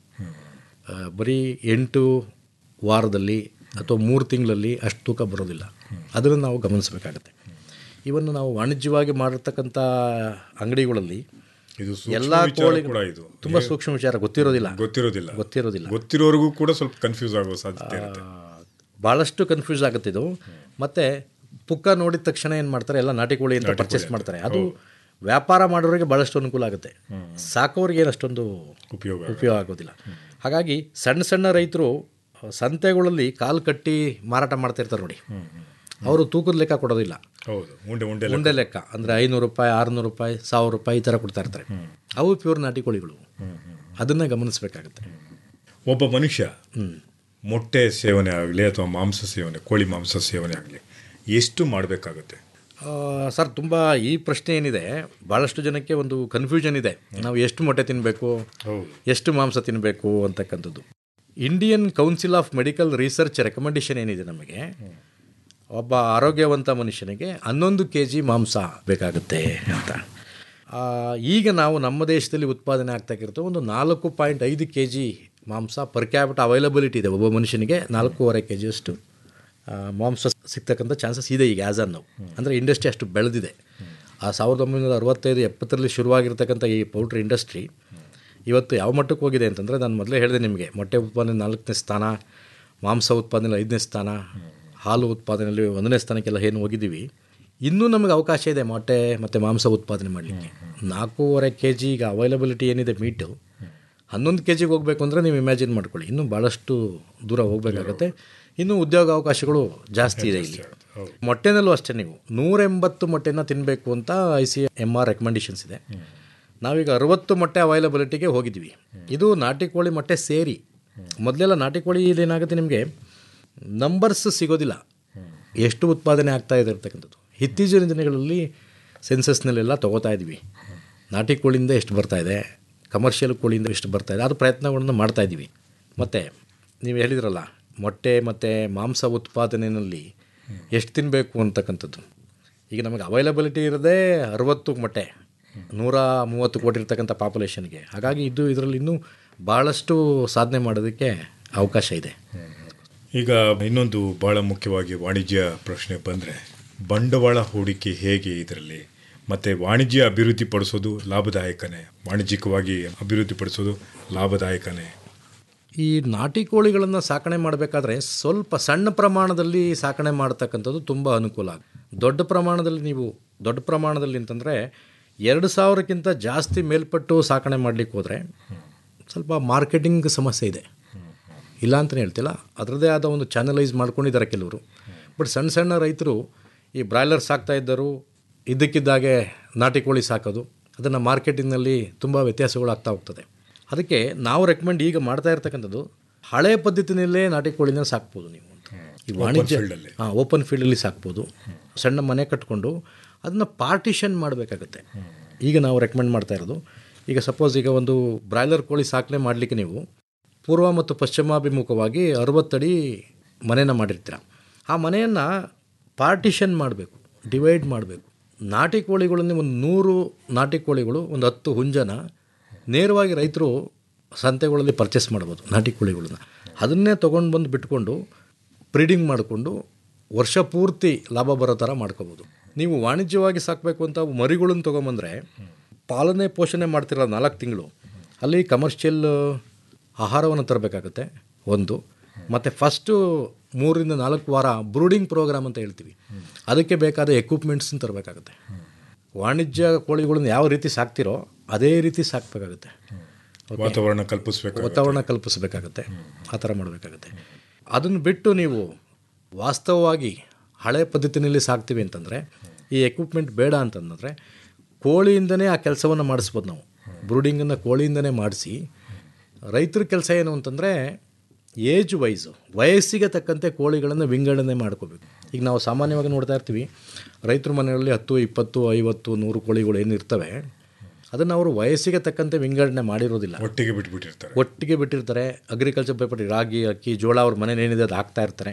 ಆ, ಬರೀ ಎಂಟು ವಾರದಲ್ಲಿ ಅಥವಾ ಮೂರು ತಿಂಗಳಲ್ಲಿ ಅಷ್ಟು ತೂಕ ಬರೋದಿಲ್ಲ ಅದನ್ನು ನಾವು ಗಮನಿಸಬೇಕಾಗತ್ತೆ ಇವನ್ನು ನಾವು ವಾಣಿಜ್ಯವಾಗಿ ಮಾಡಿರ್ತಕ್ಕಂಥ ಅಂಗಡಿಗಳಲ್ಲಿ ಇದು ಸೂಕ್ಷ್ಮ ಎಲ್ಲ ವಿಚಾರ ಕೋಳಿ ಕೂಡ ಇದು ತುಂಬ ಸೂಕ್ಷ್ಮ ವಿಚಾರ ಗೊತ್ತಿರೋದಿಲ್ಲ ಗೊತ್ತಿರೋದಿಲ್ಲ ಗೊತ್ತಿರೋದಿಲ್ಲ ಗೊತ್ತಿರೋರಿಗೂ ಕೂಡ ಸ್ವಲ್ಪ ಕನ್ಫ್ಯೂಸ್ ಆಗೋ ಸಾಧ್ಯತೆ ಇರುತ್ತೆ ಭಾಳಷ್ಟು ಕನ್ಫ್ಯೂಸ್ ಆಗುತ್ತೆ ಇದು ಮತ್ತು ಪುಕ್ಕ ನೋಡಿದ ತಕ್ಷಣ ಏನು ಮಾಡ್ತಾರೆ ಎಲ್ಲ ನಾಟಿ ಕೋಳಿ ಅಂತ ಪರ್ಚೇಸ್ ಮಾಡ್ತಾರೆ ಅದು ವ್ಯಾಪಾರ ಮಾಡೋರಿಗೆ ಭಾಳಷ್ಟು ಅನುಕೂಲ ಆಗುತ್ತೆ ಸಾಕೋರಿಗೆ ಏನು ಅಷ್ಟೊಂದು ಉಪಯೋಗ ಉಪಯೋಗ ಆಗೋದಿಲ್ಲ ಹಾಗಾಗಿ ಸಣ್ಣ ಸಣ್ಣ ರೈತರು ಸಂತೆಗಳಲ್ಲಿ ಕಾಲು ಕಟ್ಟಿ ಮಾರಾಟ ಮಾಡ್ತಾ ಇರ್ತಾರೆ ನೋಡಿ ಅವರು ತೂಕದ ಲೆಕ್ಕ ಕೊಡೋದಿಲ್ಲ ಹೌದು ಉಂಡೆ ಉಂಡೆ ಉಂಡೆ ಲೆಕ್ಕ ಅಂದರೆ ಐನೂರು ರೂಪಾಯಿ ಆರುನೂರು ರೂಪಾಯಿ ಸಾವಿರ ರೂಪಾಯಿ ಈ ಥರ ಕೊಡ್ತಾ ಇರ್ತಾರೆ ಅವು ಪ್ಯೂರ್ ನಾಟಿ ಕೋಳಿಗಳು ಅದನ್ನು ಗಮನಿಸಬೇಕಾಗುತ್ತೆ ಒಬ್ಬ ಮನುಷ್ಯ ಮೊಟ್ಟೆ ಸೇವನೆ ಆಗಲಿ ಅಥವಾ ಮಾಂಸ ಸೇವನೆ ಕೋಳಿ ಮಾಂಸ ಸೇವನೆ ಆಗಲಿ ಎಷ್ಟು ಮಾಡಬೇಕಾಗುತ್ತೆ ಆ, ಸರ್ ತುಂಬ ಈ ಪ್ರಶ್ನೆ ಏನಿದೆ ಭಾಳಷ್ಟು ಜನಕ್ಕೆ ಒಂದು ಕನ್ಫ್ಯೂಷನ್ ಇದೆ ನಾವು ಎಷ್ಟು ಮೊಟ್ಟೆ ತಿನ್ನಬೇಕು ಹೌದು ಎಷ್ಟು ಮಾಂಸ ತಿನ್ನಬೇಕು ಅಂತಕ್ಕಂಥದ್ದು Indian council of medical research recommendation ಏನಿದೆ ನಮಗೆ ಒಬ್ಬ ಆರೋಗ್ಯವಂತ ಮನುಷ್ಯನಿಗೆ ಹನ್ನೊಂದು ಕೆ ಜಿ ಮಾಂಸ ಬೇಕಾಗುತ್ತೆ ಅಂತ ಆ, ಈಗ ನಾವು ನಮ್ಮ ದೇಶದಲ್ಲಿ ಉತ್ಪಾದನೆ ಆಗ್ತಾಕಿರ್ತು ಒಂದು ನಾಲ್ಕು ಪಾಯಿಂಟ್ ಐದು ಕೆ ಜಿ ಮಾಂಸ ಪರ್ ಕ್ಯಾಪಿಟ ಅವೈಲಬಿಲಿಟಿ ಇದೆ ಒಬ್ಬ ಮನುಷ್ಯನಿಗೆ ನಾಲ್ಕೂವರೆ ಕೆ ಜಿಯಷ್ಟು ಆ, ಮಾಂಸ ಸಿಗ್ತಕ್ಕಂಥ ಚಾನ್ಸಸ್ ಇದೆ ಈಗ ಆ್ಯಸ್ ಅನ್ ನಾವು ಅಂದರೆ ಇಂಡಸ್ಟ್ರಿ ಅಷ್ಟು ಬೆಳೆದಿದೆ ಆ ಸಾವಿರದ ಒಂಬೈನೂರ ಅರವತ್ತೈದು ಎಪ್ಪತ್ತರಲ್ಲಿ ಶುರುವಾಗಿರ್ತಕ್ಕಂಥ ಈ ಪೌಲ್ಟ್ರಿ ಇಂಡಸ್ಟ್ರಿ ಇವತ್ತು ಯಾವ ಮಟ್ಟಕ್ಕೆ ಹೋಗಿದೆ ಅಂತಂದರೆ ನಾನು ಮೊದಲೇ ಹೇಳಿದೆ ನಿಮಗೆ ಮೊಟ್ಟೆ ಉತ್ಪಾದನೆ ನಾಲ್ಕನೇ ಸ್ಥಾನ ಮಾಂಸ ಉತ್ಪಾದನೆ ಐದನೇ ಸ್ಥಾನ ಹಾಲು ಉತ್ಪಾದನೆಯಲ್ಲಿ ಒಂದನೇ ಸ್ಥಾನಕ್ಕೆಲ್ಲ ಏನು ಹೋಗಿದ್ದೀವಿ ಇನ್ನೂ ನಮಗೆ ಅವಕಾಶ ಇದೆ ಮೊಟ್ಟೆ ಮತ್ತು ಮಾಂಸ ಉತ್ಪಾದನೆ ಮಾಡಲಿಕ್ಕೆ ನಾಲ್ಕೂವರೆ ಕೆ ಜಿ ಈಗ ಅವೈಲಬಿಲಿಟಿ ಏನಿದೆ ಮೀಟು ಹನ್ನೊಂದು ಕೆ ಜಿಗೆ ಹೋಗಬೇಕು ಅಂದರೆ ನೀವು ಇಮ್ಯಾಜಿನ್ ಮಾಡ್ಕೊಳ್ಳಿ ಇನ್ನೂ ಭಾಳಷ್ಟು ದೂರ ಹೋಗಬೇಕಾಗತ್ತೆ ಇನ್ನೂ ಉದ್ಯೋಗ ಅವಕಾಶಗಳು ಜಾಸ್ತಿ ಇದೆ ಇಲ್ಲಿ ಮೊಟ್ಟೆನಲ್ಲೂ ಅಷ್ಟೇ ನೀವು ನೂರ ಎಂಬತ್ತು ಮೊಟ್ಟೆನ ತಿನ್ನಬೇಕು ಅಂತ I C M R recommendations ಇದೆ ನಾವೀಗ ಅರವತ್ತು ಮೊಟ್ಟೆ ಅವೈಲಬಿಲಿಟಿಗೆ ಹೋಗಿದ್ವಿ ಇದು ನಾಟಿ ಕೋಳಿ ಮೊಟ್ಟೆ ಸೇರಿ ಮೊದಲೆಲ್ಲ ನಾಟಿ ಕೋಳಿ ಏನಾಗುತ್ತೆ ನಿಮಗೆ ನಂಬರ್ಸ್ ಸಿಗೋದಿಲ್ಲ ಎಷ್ಟು ಉತ್ಪಾದನೆ ಆಗ್ತಾ ಇದೆ ಇರ್ತಕ್ಕಂಥದ್ದು ಇತ್ತೀಚಿನ ದಿನಗಳಲ್ಲಿ ಸೆನ್ಸಸ್ನಲ್ಲೆಲ್ಲ ತೊಗೋತಾ ಇದ್ವಿ ನಾಟಿ ಕೋಳಿಯಿಂದ ಎಷ್ಟು ಬರ್ತಾ ಇದೆ ಕಮರ್ಷಿಯಲ್ ಕೋಳಿಯಿಂದ ಎಷ್ಟು ಬರ್ತಾ ಇದೆ ಅದು ಪ್ರಯತ್ನಗಳನ್ನು ಮಾಡ್ತಾ ಇದ್ದೀವಿ ಮತ್ತು ನೀವು ಹೇಳಿದ್ರಲ್ಲ ಮೊಟ್ಟೆ ಮತ್ತು ಮಾಂಸ ಉತ್ಪಾದನೆಯಲ್ಲಿ ಎಷ್ಟು ತಿನ್ನಬೇಕು ಅಂತಕ್ಕಂಥದ್ದು ಈಗ ನಮಗೆ ಅವೈಲಬಿಲಿಟಿ ಇರೋದೇ ಅರವತ್ತು ಮೊಟ್ಟೆ ನೂರ ಮೂವತ್ತು ಕೋಟಿ ಇರ್ತಕ್ಕಂಥ ಪಾಪ್ಯುಲೇಷನ್ಗೆ ಹಾಗಾಗಿ ಇದು ಇದರಲ್ಲಿ ಇನ್ನೂ ಭಾಳಷ್ಟು ಸಾಧನೆ ಮಾಡೋದಕ್ಕೆ ಅವಕಾಶ ಇದೆ ಈಗ ಇನ್ನೊಂದು ಬಹಳ ಮುಖ್ಯವಾಗಿ ವಾಣಿಜ್ಯ ಪ್ರಶ್ನೆ ಬಂದರೆ ಬಂಡವಾಳ ಹೂಡಿಕೆ ಹೇಗೆ ಇದರಲ್ಲಿ ಮತ್ತು ವಾಣಿಜ್ಯ ಅಭಿವೃದ್ಧಿ ಪಡಿಸೋದು ಲಾಭದಾಯಕನೇ ವಾಣಿಜ್ಯಿಕವಾಗಿ ಅಭಿವೃದ್ಧಿ ಪಡಿಸೋದು ಲಾಭದಾಯಕನೇ ಈ ನಾಟಿ ಕೋಳಿಗಳನ್ನು ಸಾಕಣೆ ಮಾಡಬೇಕಾದ್ರೆ ಸ್ವಲ್ಪ ಸಣ್ಣ ಪ್ರಮಾಣದಲ್ಲಿ ಸಾಕಣೆ ಮಾಡ್ತಕ್ಕಂಥದ್ದು ತುಂಬ ಅನುಕೂಲ ದೊಡ್ಡ ಪ್ರಮಾಣದಲ್ಲಿ ನೀವು ದೊಡ್ಡ ಪ್ರಮಾಣದಲ್ಲಿ ಅಂತಂದರೆ ಎರಡು ಸಾವಿರಕ್ಕಿಂತ ಜಾಸ್ತಿ ಮೇಲ್ಪಟ್ಟು ಸಾಕಣೆ ಮಾಡಲಿಕ್ಕೆ ಹೋದರೆ ಸ್ವಲ್ಪ ಮಾರ್ಕೆಟಿಂಗ್ ಸಮಸ್ಯೆ ಇದೆ ಇಲ್ಲ ಅಂತಲೇ ಹೇಳ್ತಿಲ್ಲ ಅದರದ್ದೇ ಆದ ಒಂದು ಚಾನಲೈಸ್ ಮಾಡ್ಕೊಂಡಿದ್ದಾರೆ ಕೆಲವರು ಬಟ್ ಸಣ್ಣ ಸಣ್ಣ ರೈತರು ಈ ಬ್ರಾಯ್ಲರ್ ಸಾಕ್ತಾ ಇದ್ದರು ಇದ್ದಕ್ಕಿದ್ದಾಗೆ ನಾಟಿ ಕೋಳಿ ಸಾಕೋದು ಅದನ್ನು ಮಾರ್ಕೆಟಿಂಗ್ನಲ್ಲಿ ತುಂಬ ವ್ಯತ್ಯಾಸಗಳು ಆಗ್ತಾ ಹೋಗ್ತದೆ ಅದಕ್ಕೆ ನಾವು ರೆಕಮೆಂಡ್ ಈಗ ಮಾಡ್ತಾ ಇರ್ತಕ್ಕಂಥದ್ದು ಹಳೆ ಪದ್ಧತಿನಲ್ಲೇ ನಾಟಿ ಕೋಳಿನ ಸಾಕ್ಬೋದು ನೀವು ಅಂತ ಈ ವಾಣಿಜ್ಯ field-ಅಲ್ಲಿ. ಹಾಂ ಓಪನ್ ಫೀಲ್ಡಲ್ಲಿ ಸಾಕ್ಬೋದು ಸಣ್ಣ ಮನೆ ಕಟ್ಕೊಂಡು ಅದನ್ನು ಪಾರ್ಟಿಷನ್ ಮಾಡಬೇಕಾಗತ್ತೆ ಈಗ ನಾವು ರೆಕಮೆಂಡ್ ಮಾಡ್ತಾ ಇರೋದು ಈಗ ಸಪೋಸ್ ಈಗ ಒಂದು ಬ್ರಾಯ್ಲರ್ ಕೋಳಿ ಸಾಕಣೆ ಮಾಡಲಿಕ್ಕೆ ನೀವು ಪೂರ್ವ ಮತ್ತು ಪಶ್ಚಿಮಾಭಿಮುಖವಾಗಿ ಅರವತ್ತಡಿ ಮನೆನ ಮಾಡಿರ್ತೀರ ಆ ಮನೆಯನ್ನು ಪಾರ್ಟಿಷನ್ ಮಾಡಬೇಕು ಡಿವೈಡ್ ಮಾಡಬೇಕು ನಾಟಿ ಕೋಳಿಗಳನ್ನು ಒಂದು ನೂರು ನಾಟಿ ಕೋಳಿಗಳು ಒಂದು ಹತ್ತು ಹುಂಜನ ನೇರವಾಗಿ ರೈತರು ಸಂತೆಗಳಲ್ಲಿ ಪರ್ಚೇಸ್ ಮಾಡ್ಬೋದು ನಾಟಿ ಕೋಳಿಗಳನ್ನ ಅದನ್ನೇ ತೊಗೊಂಡು ಬಂದು ಬಿಟ್ಕೊಂಡು ಬ್ರೀಡಿಂಗ್ ಮಾಡಿಕೊಂಡು ವರ್ಷ ಪೂರ್ತಿ ಲಾಭ ಬರೋ ಥರ ಮಾಡ್ಕೋಬೋದು ನೀವು ವಾಣಿಜ್ಯವಾಗಿ ಸಾಕಬೇಕು ಅಂತ ಮರಿಗಳನ್ನು ತೊಗೊಂಬಂದರೆ ಪಾಲನೆ ಪೋಷಣೆ ಮಾಡ್ತಿರಲ್ಲ ನಾಲ್ಕು ತಿಂಗಳು ಅಲ್ಲಿ ಕಮರ್ಷಿಯಲ್ ಆಹಾರವನ್ನು ತರಬೇಕಾಗುತ್ತೆ ಒಂದು ಮತ್ತು ಫಸ್ಟು ಮೂರರಿಂದ ನಾಲ್ಕು ವಾರ ಬ್ರೂಡಿಂಗ್ ಪ್ರೋಗ್ರಾಮ್ ಅಂತ ಹೇಳ್ತೀವಿ ಅದಕ್ಕೆ ಬೇಕಾದ ಎಕ್ವಿಪ್ಮೆಂಟ್ಸನ್ನು ತರಬೇಕಾಗುತ್ತೆ ವಾಣಿಜ್ಯ ಕೋಳಿಗಳನ್ನ ಯಾವ ರೀತಿ ಸಾಕ್ತಿರೋ ಅದೇ ರೀತಿ ಸಾಕಬೇಕಾಗುತ್ತೆ ವಾತಾವರಣ ಕಲ್ಪಿಸ್ಬೇಕು ವಾತಾವರಣ ಕಲ್ಪಿಸಬೇಕಾಗತ್ತೆ ಆ ಥರ ಮಾಡಬೇಕಾಗತ್ತೆ ಅದನ್ನು ಬಿಟ್ಟು ನೀವು ವಾಸ್ತವವಾಗಿ ಹಳೆ ಪದ್ಧತಿನಲ್ಲಿ ಸಾಕ್ತೀವಿ ಅಂತಂದರೆ ಈ ಎಕ್ವಿಪ್ಮೆಂಟ್ ಬೇಡ ಅಂತಂದರೆ ಕೋಳಿಯಿಂದನೇ ಆ ಕೆಲಸವನ್ನು ಮಾಡಿಸ್ಬೋದು ನಾವು ಬ್ರೂಡಿಂಗನ್ನು ಕೋಳಿಯಿಂದನೇ ಮಾಡಿಸಿ ರೈತರ ಕೆಲಸ ಏನು ಅಂತಂದರೆ ಏಜ್ ವೈಸು ವಯಸ್ಸಿಗೆ ತಕ್ಕಂತೆ ಕೋಳಿಗಳನ್ನು ವಿಂಗಡಣೆ ಮಾಡ್ಕೋಬೇಕು ಈಗ ನಾವು ಸಾಮಾನ್ಯವಾಗಿ ನೋಡ್ತಾ ಇರ್ತೀವಿ ರೈತರ ಮನೆಯಲ್ಲಿ ಹತ್ತು ಇಪ್ಪತ್ತು ಐವತ್ತು ನೂರು ಕೋಳಿಗಳು ಏನಿರ್ತವೆ ಅದನ್ನು ಅವರು ವಯಸ್ಸಿಗೆ ತಕ್ಕಂತೆ ವಿಂಗಡಣೆ ಮಾಡಿರೋದಿಲ್ಲ ಒಟ್ಟಿಗೆ ಬಿಟ್ಬಿಟ್ಟಿರ್ತಾರೆ ಒಟ್ಟಿಗೆ ಬಿಟ್ಟಿರ್ತಾರೆ ಅಗ್ರಿಕಲ್ಚರ್ ಪೇಪರ್ ರಾಗಿ ಅಕ್ಕಿ ಜೋಳ ಅವ್ರ ಮನೇನೇನಿದೆ ಅದು ಹಾಕ್ತಾ ಇರ್ತಾರೆ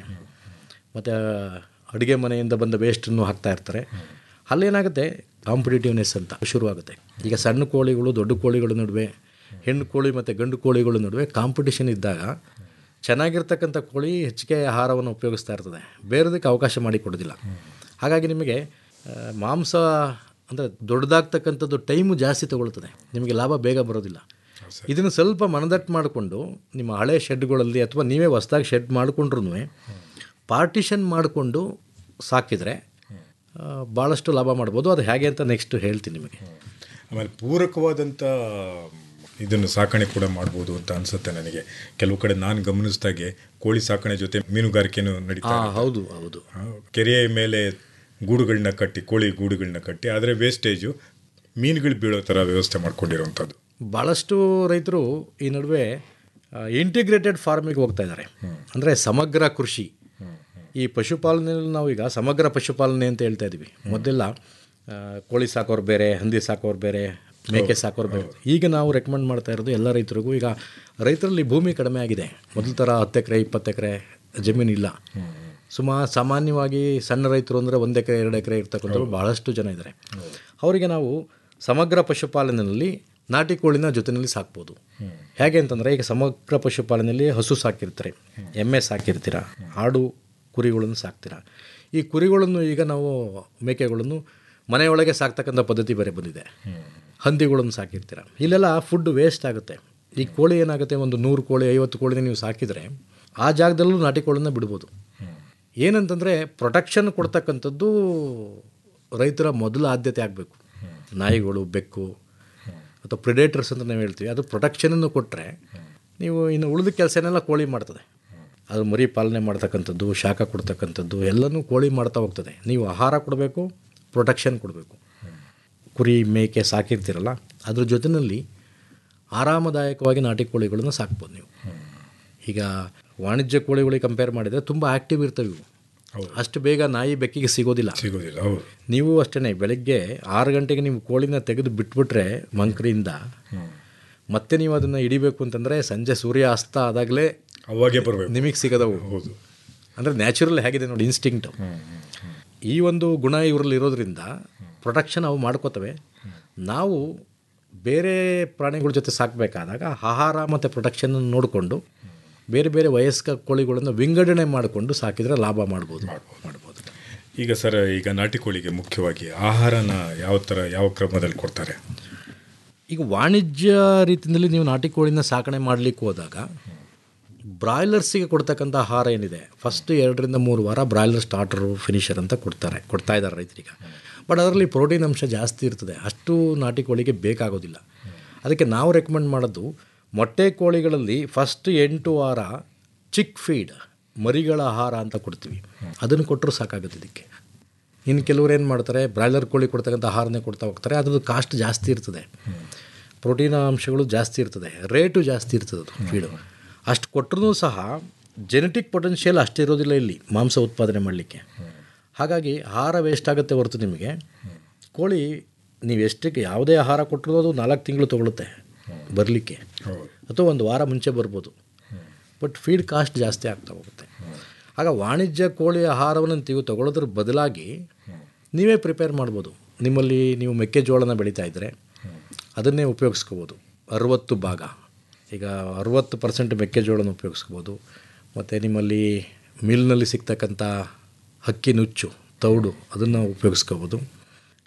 ಮತ್ತು ಅಡುಗೆ ಮನೆಯಿಂದ ಬಂದ ವೇಸ್ಟನ್ನು ಹಾಕ್ತಾ ಇರ್ತಾರೆ ಅಲ್ಲೇನಾಗುತ್ತೆ ಕಾಂಪಿಟೇಟಿವ್ನೆಸ್ ಅಂತ ಶುರುವಾಗುತ್ತೆ ಈಗ ಸಣ್ಣ ಕೋಳಿಗಳು ದೊಡ್ಡ ಕೋಳಿಗಳ ನಡುವೆ ಹೆಣ್ಣು ಕೋಳಿ ಮತ್ತು ಗಂಡು ಕೋಳಿಗಳ ನಡುವೆ ಕಾಂಪಿಟೇಷನ್ ಇದ್ದಾಗ ಚೆನ್ನಾಗಿರ್ತಕ್ಕಂಥ ಕೋಳಿ ಹೆಚ್ಚಿಗೆ ಆಹಾರವನ್ನು ಉಪಯೋಗಿಸ್ತಾ ಇರ್ತದೆ ಬೇರೆದಕ್ಕೆ ಅವಕಾಶ ಮಾಡಿಕೊಡೋದಿಲ್ಲ ಹಾಗಾಗಿ ನಿಮಗೆ ಆ, ಮಾಂಸ ಅಂದರೆ ದೊಡ್ಡದಾಗ್ತಕ್ಕಂಥದ್ದು ಟೈಮು ಜಾಸ್ತಿ ತಗೊಳ್ತದೆ ನಿಮಗೆ ಲಾಭ ಬೇಗ ಬರೋದಿಲ್ಲ ಇದನ್ನು ಸ್ವಲ್ಪ ಮನದಟ್ಟು ಮಾಡಿಕೊಂಡು ನಿಮ್ಮ ಹಳೆ ಶೆಡ್ಗಳಲ್ಲಿ ಅಥವಾ ನೀವೇ ಹೊಸ್ದಾಗಿ ಶೆಡ್ ಮಾಡಿಕೊಂಡ್ರೂ ಪಾರ್ಟಿಷನ್ ಮಾಡಿಕೊಂಡು ಸಾಕಿದರೆ ಆ, ಭಾಳಷ್ಟು ಲಾಭ ಮಾಡ್ಬೋದು ಅದು ಹೇಗೆ ಅಂತ ನೆಕ್ಸ್ಟ್ ಹೇಳ್ತೀನಿ ನಿಮಗೆ ಆಮೇಲೆ ಪೂರಕವಾದಂಥ ಇದನ್ನು ಸಾಕಣೆ ಕೂಡ ಮಾಡ್ಬೋದು ಅಂತ ಅನ್ಸುತ್ತೆ ನನಗೆ ಕೆಲವು ಕಡೆ ನಾನು ಗಮನಿಸಿದಾಗೆ ಕೋಳಿ ಸಾಕಣೆ ಜೊತೆ ಮೀನುಗಾರಿಕೆನೂ ನಡೀತಾ ಹಾಂ ಇರುತ್ತೆ. ಹೌದು ಹೌದು ಆ, ಕೆರೆಯ ಮೇಲೆ ಗೂಡುಗಳನ್ನ ಕಟ್ಟಿ ಕೋಳಿ ಗೂಡುಗಳನ್ನ ಕಟ್ಟಿ ಆದರೆ ವೇಸ್ಟೇಜು ಮೀನುಗಳು ಬೀಳೋ ಥರ ವ್ಯವಸ್ಥೆ ಮಾಡ್ಕೊಂಡಿರೋವಂಥದ್ದು ಭಾಳಷ್ಟು ರೈತರು ಈ ನಡುವೆ ಇಂಟಿಗ್ರೇಟೆಡ್ ಫಾರ್ಮಿಗೆ ಹೋಗ್ತಾ ಇದ್ದಾರೆ ಅಂದರೆ ಸಮಗ್ರ ಕೃಷಿ ಈ ಪಶುಪಾಲನೆಯಲ್ಲಿ ನಾವು ಈಗ ಸಮಗ್ರ ಪಶುಪಾಲನೆ ಅಂತ ಹೇಳ್ತಾ ಇದ್ದೀವಿ ಮೊದಲೆಲ್ಲ ಆ, ಕೋಳಿ ಸಾಕೋರು ಬೇರೆ ಹಂದಿ ಸಾಕೋರು ಬೇರೆ ಮೇಕೆ ಸಾಕೋರು ಬೇರೆ ಈಗ ನಾವು ರೆಕಮೆಂಡ್ ಮಾಡ್ತಾ ಇರೋದು ಎಲ್ಲ ರೈತರಿಗೂ ಈಗ ರೈತರಲ್ಲಿ ಭೂಮಿ ಕಡಿಮೆ ಆಗಿದೆ ಮೊದಲ ಥರ ಹತ್ತು ಎಕರೆ ಇಪ್ಪತ್ತು ಎಕರೆ ಜಮೀನು ಇಲ್ಲ ಸುಮಾರು ಸಾಮಾನ್ಯವಾಗಿ ಸಣ್ಣ ರೈತರು ಅಂದರೆ ಒಂದು ಎಕರೆ ಎರಡು ಎಕರೆ ಇರ್ತಕ್ಕಂಥವ್ರು ಭಾಳಷ್ಟು ಜನ ಇದ್ದಾರೆ ಅವರಿಗೆ ನಾವು ಸಮಗ್ರ ಪಶುಪಾಲನೆಯಲ್ಲಿ ನಾಟಿ ಕೋಳಿನ ಜೊತೆಯಲ್ಲಿ ಸಾಕ್ಬೋದು ಹೇಗೆ ಅಂತಂದರೆ ಈಗ ಸಮಗ್ರ ಪಶುಪಾಲನೆಯಲ್ಲಿ ಹಸು ಸಾಕಿರ್ತಾರೆ ಎಮ್ಮೆ ಸಾಕಿರ್ತೀರ ಆಡು ಕುರಿಗಳನ್ನು ಸಾಕ್ತೀರ ಈ ಕುರಿಗಳನ್ನು ಈಗ ನಾವು ಮೇಕೆಗಳನ್ನು ಮನೆಯೊಳಗೆ ಸಾಕ್ತಕ್ಕಂಥ ಪದ್ಧತಿ ಬೇರೆ ಬಂದಿದೆ ಹಂದಿಗಳನ್ನು ಸಾಕಿರ್ತೀರ ಇಲ್ಲೆಲ್ಲ ಫುಡ್ ವೇಸ್ಟ್ ಆಗುತ್ತೆ ಈ ಕೋಳಿ ಏನಾಗುತ್ತೆ ಒಂದು ನೂರು ಕೋಳಿ ಐವತ್ತು ಕೋಳಿನ ನೀವು ಸಾಕಿದರೆ ಆ ಜಾಗದಲ್ಲೂ ನಾಟಿ ಕೋಳಿನ ಬಿಡ್ಬೋದು ಏನಂತಂದರೆ ಪ್ರೊಟೆಕ್ಷನ್ ಕೊಡ್ತಕ್ಕಂಥದ್ದು ರೈತರ ಮೊದಲ ಆದ್ಯತೆ ಆಗಬೇಕು ನಾಯಿಗಳು ಬೆಕ್ಕು ಅಥವಾ ಪ್ರಿಡೇಟರ್ಸ್ ಅಂತ ನಾವು ಹೇಳ್ತೀವಿ ಅದು ಪ್ರೊಟೆಕ್ಷನನ್ನು ಕೊಟ್ಟರೆ ನೀವು ಇನ್ನು ಉಳಿದ ಕೆಲಸನೆಲ್ಲ ಕೋಳಿ ಮಾಡ್ತದೆ ಅದು ಮರಿ ಪಾಲನೆ ಮಾಡ್ತಕ್ಕಂಥದ್ದು ಶಾಖ ಕೊಡ್ತಕ್ಕಂಥದ್ದು ಎಲ್ಲನೂ ಕೋಳಿ ಮಾಡ್ತಾ ಹೋಗ್ತದೆ ನೀವು ಆಹಾರ ಕೊಡಬೇಕು ಪ್ರೊಟೆಕ್ಷನ್ ಕೊಡಬೇಕು ಕುರಿ ಮೇಕೆ ಸಾಕಿರ್ತೀರಲ್ಲ ಅದ್ರ ಜೊತೆಯಲ್ಲಿ ಆರಾಮದಾಯಕವಾಗಿ ನಾಟಿ ಕೋಳಿಗಳನ್ನು ಸಾಕ್ಬೋದು ನೀವು ಈಗ ವಾಣಿಜ್ಯ ಕೋಳಿಗಳಿಗೆ ಕಂಪೇರ್ ಮಾಡಿದರೆ ತುಂಬ ಆ್ಯಕ್ಟಿವ್ ಇರ್ತವೆ ಇವು ಅಷ್ಟು ಬೇಗ ನಾಯಿ ಬೆಕ್ಕಿಗೆ ಸಿಗೋದಿಲ್ಲ ಸಿಗೋದಿಲ್ಲ ಹೌದು ನೀವು ಅಷ್ಟೇ ಬೆಳಗ್ಗೆ ಆರು ಗಂಟೆಗೆ ನೀವು ಕೋಳಿನ ತೆಗೆದು ಬಿಟ್ಬಿಟ್ರೆ ಮಂಕ್ರಿಯಿಂದ ಮತ್ತೆ ನೀವು ಅದನ್ನು ಹಿಡಿಬೇಕು ಅಂತಂದರೆ ಸಂಜೆ ಸೂರ್ಯ ಅಸ್ತ ಆದಾಗಲೇ ಅವಾಗೇ ಬರಬೇಕು ನಿಮಗೆ ಸಿಗೋದವು ಹೌದು ಅಂದರೆ ನ್ಯಾಚುರಲ್ ಹೇಗಿದೆ ನೋಡಿ ಇನ್ಸ್ಟಿಂಕ್ಟ್ ಈ ಒಂದು ಗುಣ ಇವರಲ್ಲಿ ಇರೋದ್ರಿಂದ ಪ್ರೊಟೆಕ್ಷನ್ ಅವು ಮಾಡ್ಕೋತವೆ ನಾವು ಬೇರೆ ಪ್ರಾಣಿಗಳ ಜೊತೆ ಸಾಕಬೇಕಾದಾಗ ಆಹಾರ ಮತ್ತು ಪ್ರೊಟೆಕ್ಷನ್ ನೋಡಿಕೊಂಡು ಬೇರೆ ಬೇರೆ ವಯಸ್ಕ ಕೋಳಿಗಳನ್ನು ವಿಂಗಡಣೆ ಮಾಡಿಕೊಂಡು ಸಾಕಿದರೆ ಲಾಭ ಮಾಡ್ಬೋದು ಮಾಡ್ಬೋದು ಈಗ ಸರ್ ಈಗ ನಾಟಿ ಕೋಳಿಗೆ ಮುಖ್ಯವಾಗಿ ಆಹಾರನ ಯಾವ ಥರ ಯಾವ ಕ್ರಮದಲ್ಲಿ ಕೊಡ್ತಾರೆ ಈಗ ವಾಣಿಜ್ಯ ರೀತಿಯಲ್ಲಿ ನೀವು ನಾಟಿ ಕೋಳಿನ ಸಾಕಣೆ ಮಾಡಲಿಕ್ಕೆ ಹೋದಾಗ ಬ್ರಾಯ್ಲರ್ಸಿಗೆ ಕೊಡ್ತಕ್ಕಂಥ ಆಹಾರ ಏನಿದೆ ಫಸ್ಟ್ ಎರಡರಿಂದ ಮೂರು ವಾರ ಬ್ರಾಯ್ಲರ್ ಸ್ಟಾರ್ಟರು ಫಿನಿಷರ್ ಅಂತ ಕೊಡ್ತಾರೆ ಕೊಡ್ತಾ ಇದ್ದಾರೆ ರೈತರಿಗೆ ಬಟ್ ಅದರಲ್ಲಿ ಪ್ರೋಟೀನ್ ಅಂಶ ಜಾಸ್ತಿ ಇರ್ತದೆ ಅಷ್ಟು ನಾಟಿ ಕೋಳಿಗೆ ಬೇಕಾಗೋದಿಲ್ಲ ಅದಕ್ಕೆ ನಾವು ರೆಕಮೆಂಡ್ ಮಾಡೋದು ಮೊಟ್ಟೆ ಕೋಳಿಗಳಲ್ಲಿ ಫಸ್ಟ್ ಎಂಟು ವಾರ ಚಿಕ್ ಫೀಡ್ ಮರಿಗಳ ಆಹಾರ ಅಂತ ಕೊಡ್ತೀವಿ ಅದನ್ನು ಕೊಟ್ಟರು ಸಾಕಾಗುತ್ತೆ ಇದಕ್ಕೆ ಇನ್ನು ಕೆಲವ್ರು ಏನು ಮಾಡ್ತಾರೆ ಬ್ರಾಯ್ಲರ್ ಕೋಳಿ ಕೊಡ್ತಕ್ಕಂಥ ಆಹಾರನೇ ಕೊಡ್ತಾ ಹೋಗ್ತಾರೆ ಅದ್ರದ್ದು ಕಾಸ್ಟ್ ಜಾಸ್ತಿ ಇರ್ತದೆ ಪ್ರೋಟೀನ್ ಅಂಶಗಳು ಜಾಸ್ತಿ ಇರ್ತದೆ ರೇಟು ಜಾಸ್ತಿ ಇರ್ತದೆ ಅದು ಫೀಡು ಅಷ್ಟು ಕೊಟ್ಟರೂ ಸಹ ಜೆನೆಟಿಕ್ ಪೊಟೆನ್ಷಿಯಲ್ ಅಷ್ಟಿರೋದಿಲ್ಲ ಇಲ್ಲಿ ಮಾಂಸ ಉತ್ಪಾದನೆ ಮಾಡಲಿಕ್ಕೆ ಹಾಗಾಗಿ ಆಹಾರ ವೇಸ್ಟ್ ಆಗುತ್ತೆ ಹೊರತು ನಿಮಗೆ ಕೋಳಿ ನೀವು ಎಷ್ಟಕ್ಕೆ ಯಾವುದೇ ಆಹಾರ ಕೊಟ್ಟರು ಅದು ನಾಲ್ಕು ತಿಂಗಳು ತೊಗೊಳುತ್ತೆ ಬರಲಿಕ್ಕೆ ಅಥವಾ ಒಂದು ವಾರ ಮುಂಚೆ ಬರ್ಬೋದು ಬಟ್ ಫೀಡ್ ಕಾಸ್ಟ್ ಜಾಸ್ತಿ ಆಗ್ತಾ ಹೋಗುತ್ತೆ ಆಗ ವಾಣಿಜ್ಯ ಕೋಳಿ ಆಹಾರವನ್ನು ನೀವು ತಗೊಳ್ಳೋದ್ರ ಬದಲಾಗಿ ನೀವೇ ಪ್ರಿಪೇರ್ ಮಾಡ್ಬೋದು ನಿಮ್ಮಲ್ಲಿ ನೀವು ಮೆಕ್ಕೆಜೋಳನ ಬೆಳೀತಾ ಇದ್ದರೆ ಅದನ್ನೇ ಉಪಯೋಗಿಸ್ಕೋಬೋದು ಅರುವತ್ತು ಭಾಗ ಈಗ ಅರುವತ್ತು ಪರ್ಸೆಂಟ್ ಮೆಕ್ಕೆಜೋಳನ ಉಪಯೋಗಿಸ್ಕೋಬೋದು ಮತ್ತು ನಿಮ್ಮಲ್ಲಿ ಮಿಲ್ನಲ್ಲಿ ಸಿಗ್ತಕ್ಕಂಥ ಅಕ್ಕಿ ನುಚ್ಚು ತೌಡು ಅದನ್ನು ಉಪಯೋಗಿಸ್ಕೋಬೋದು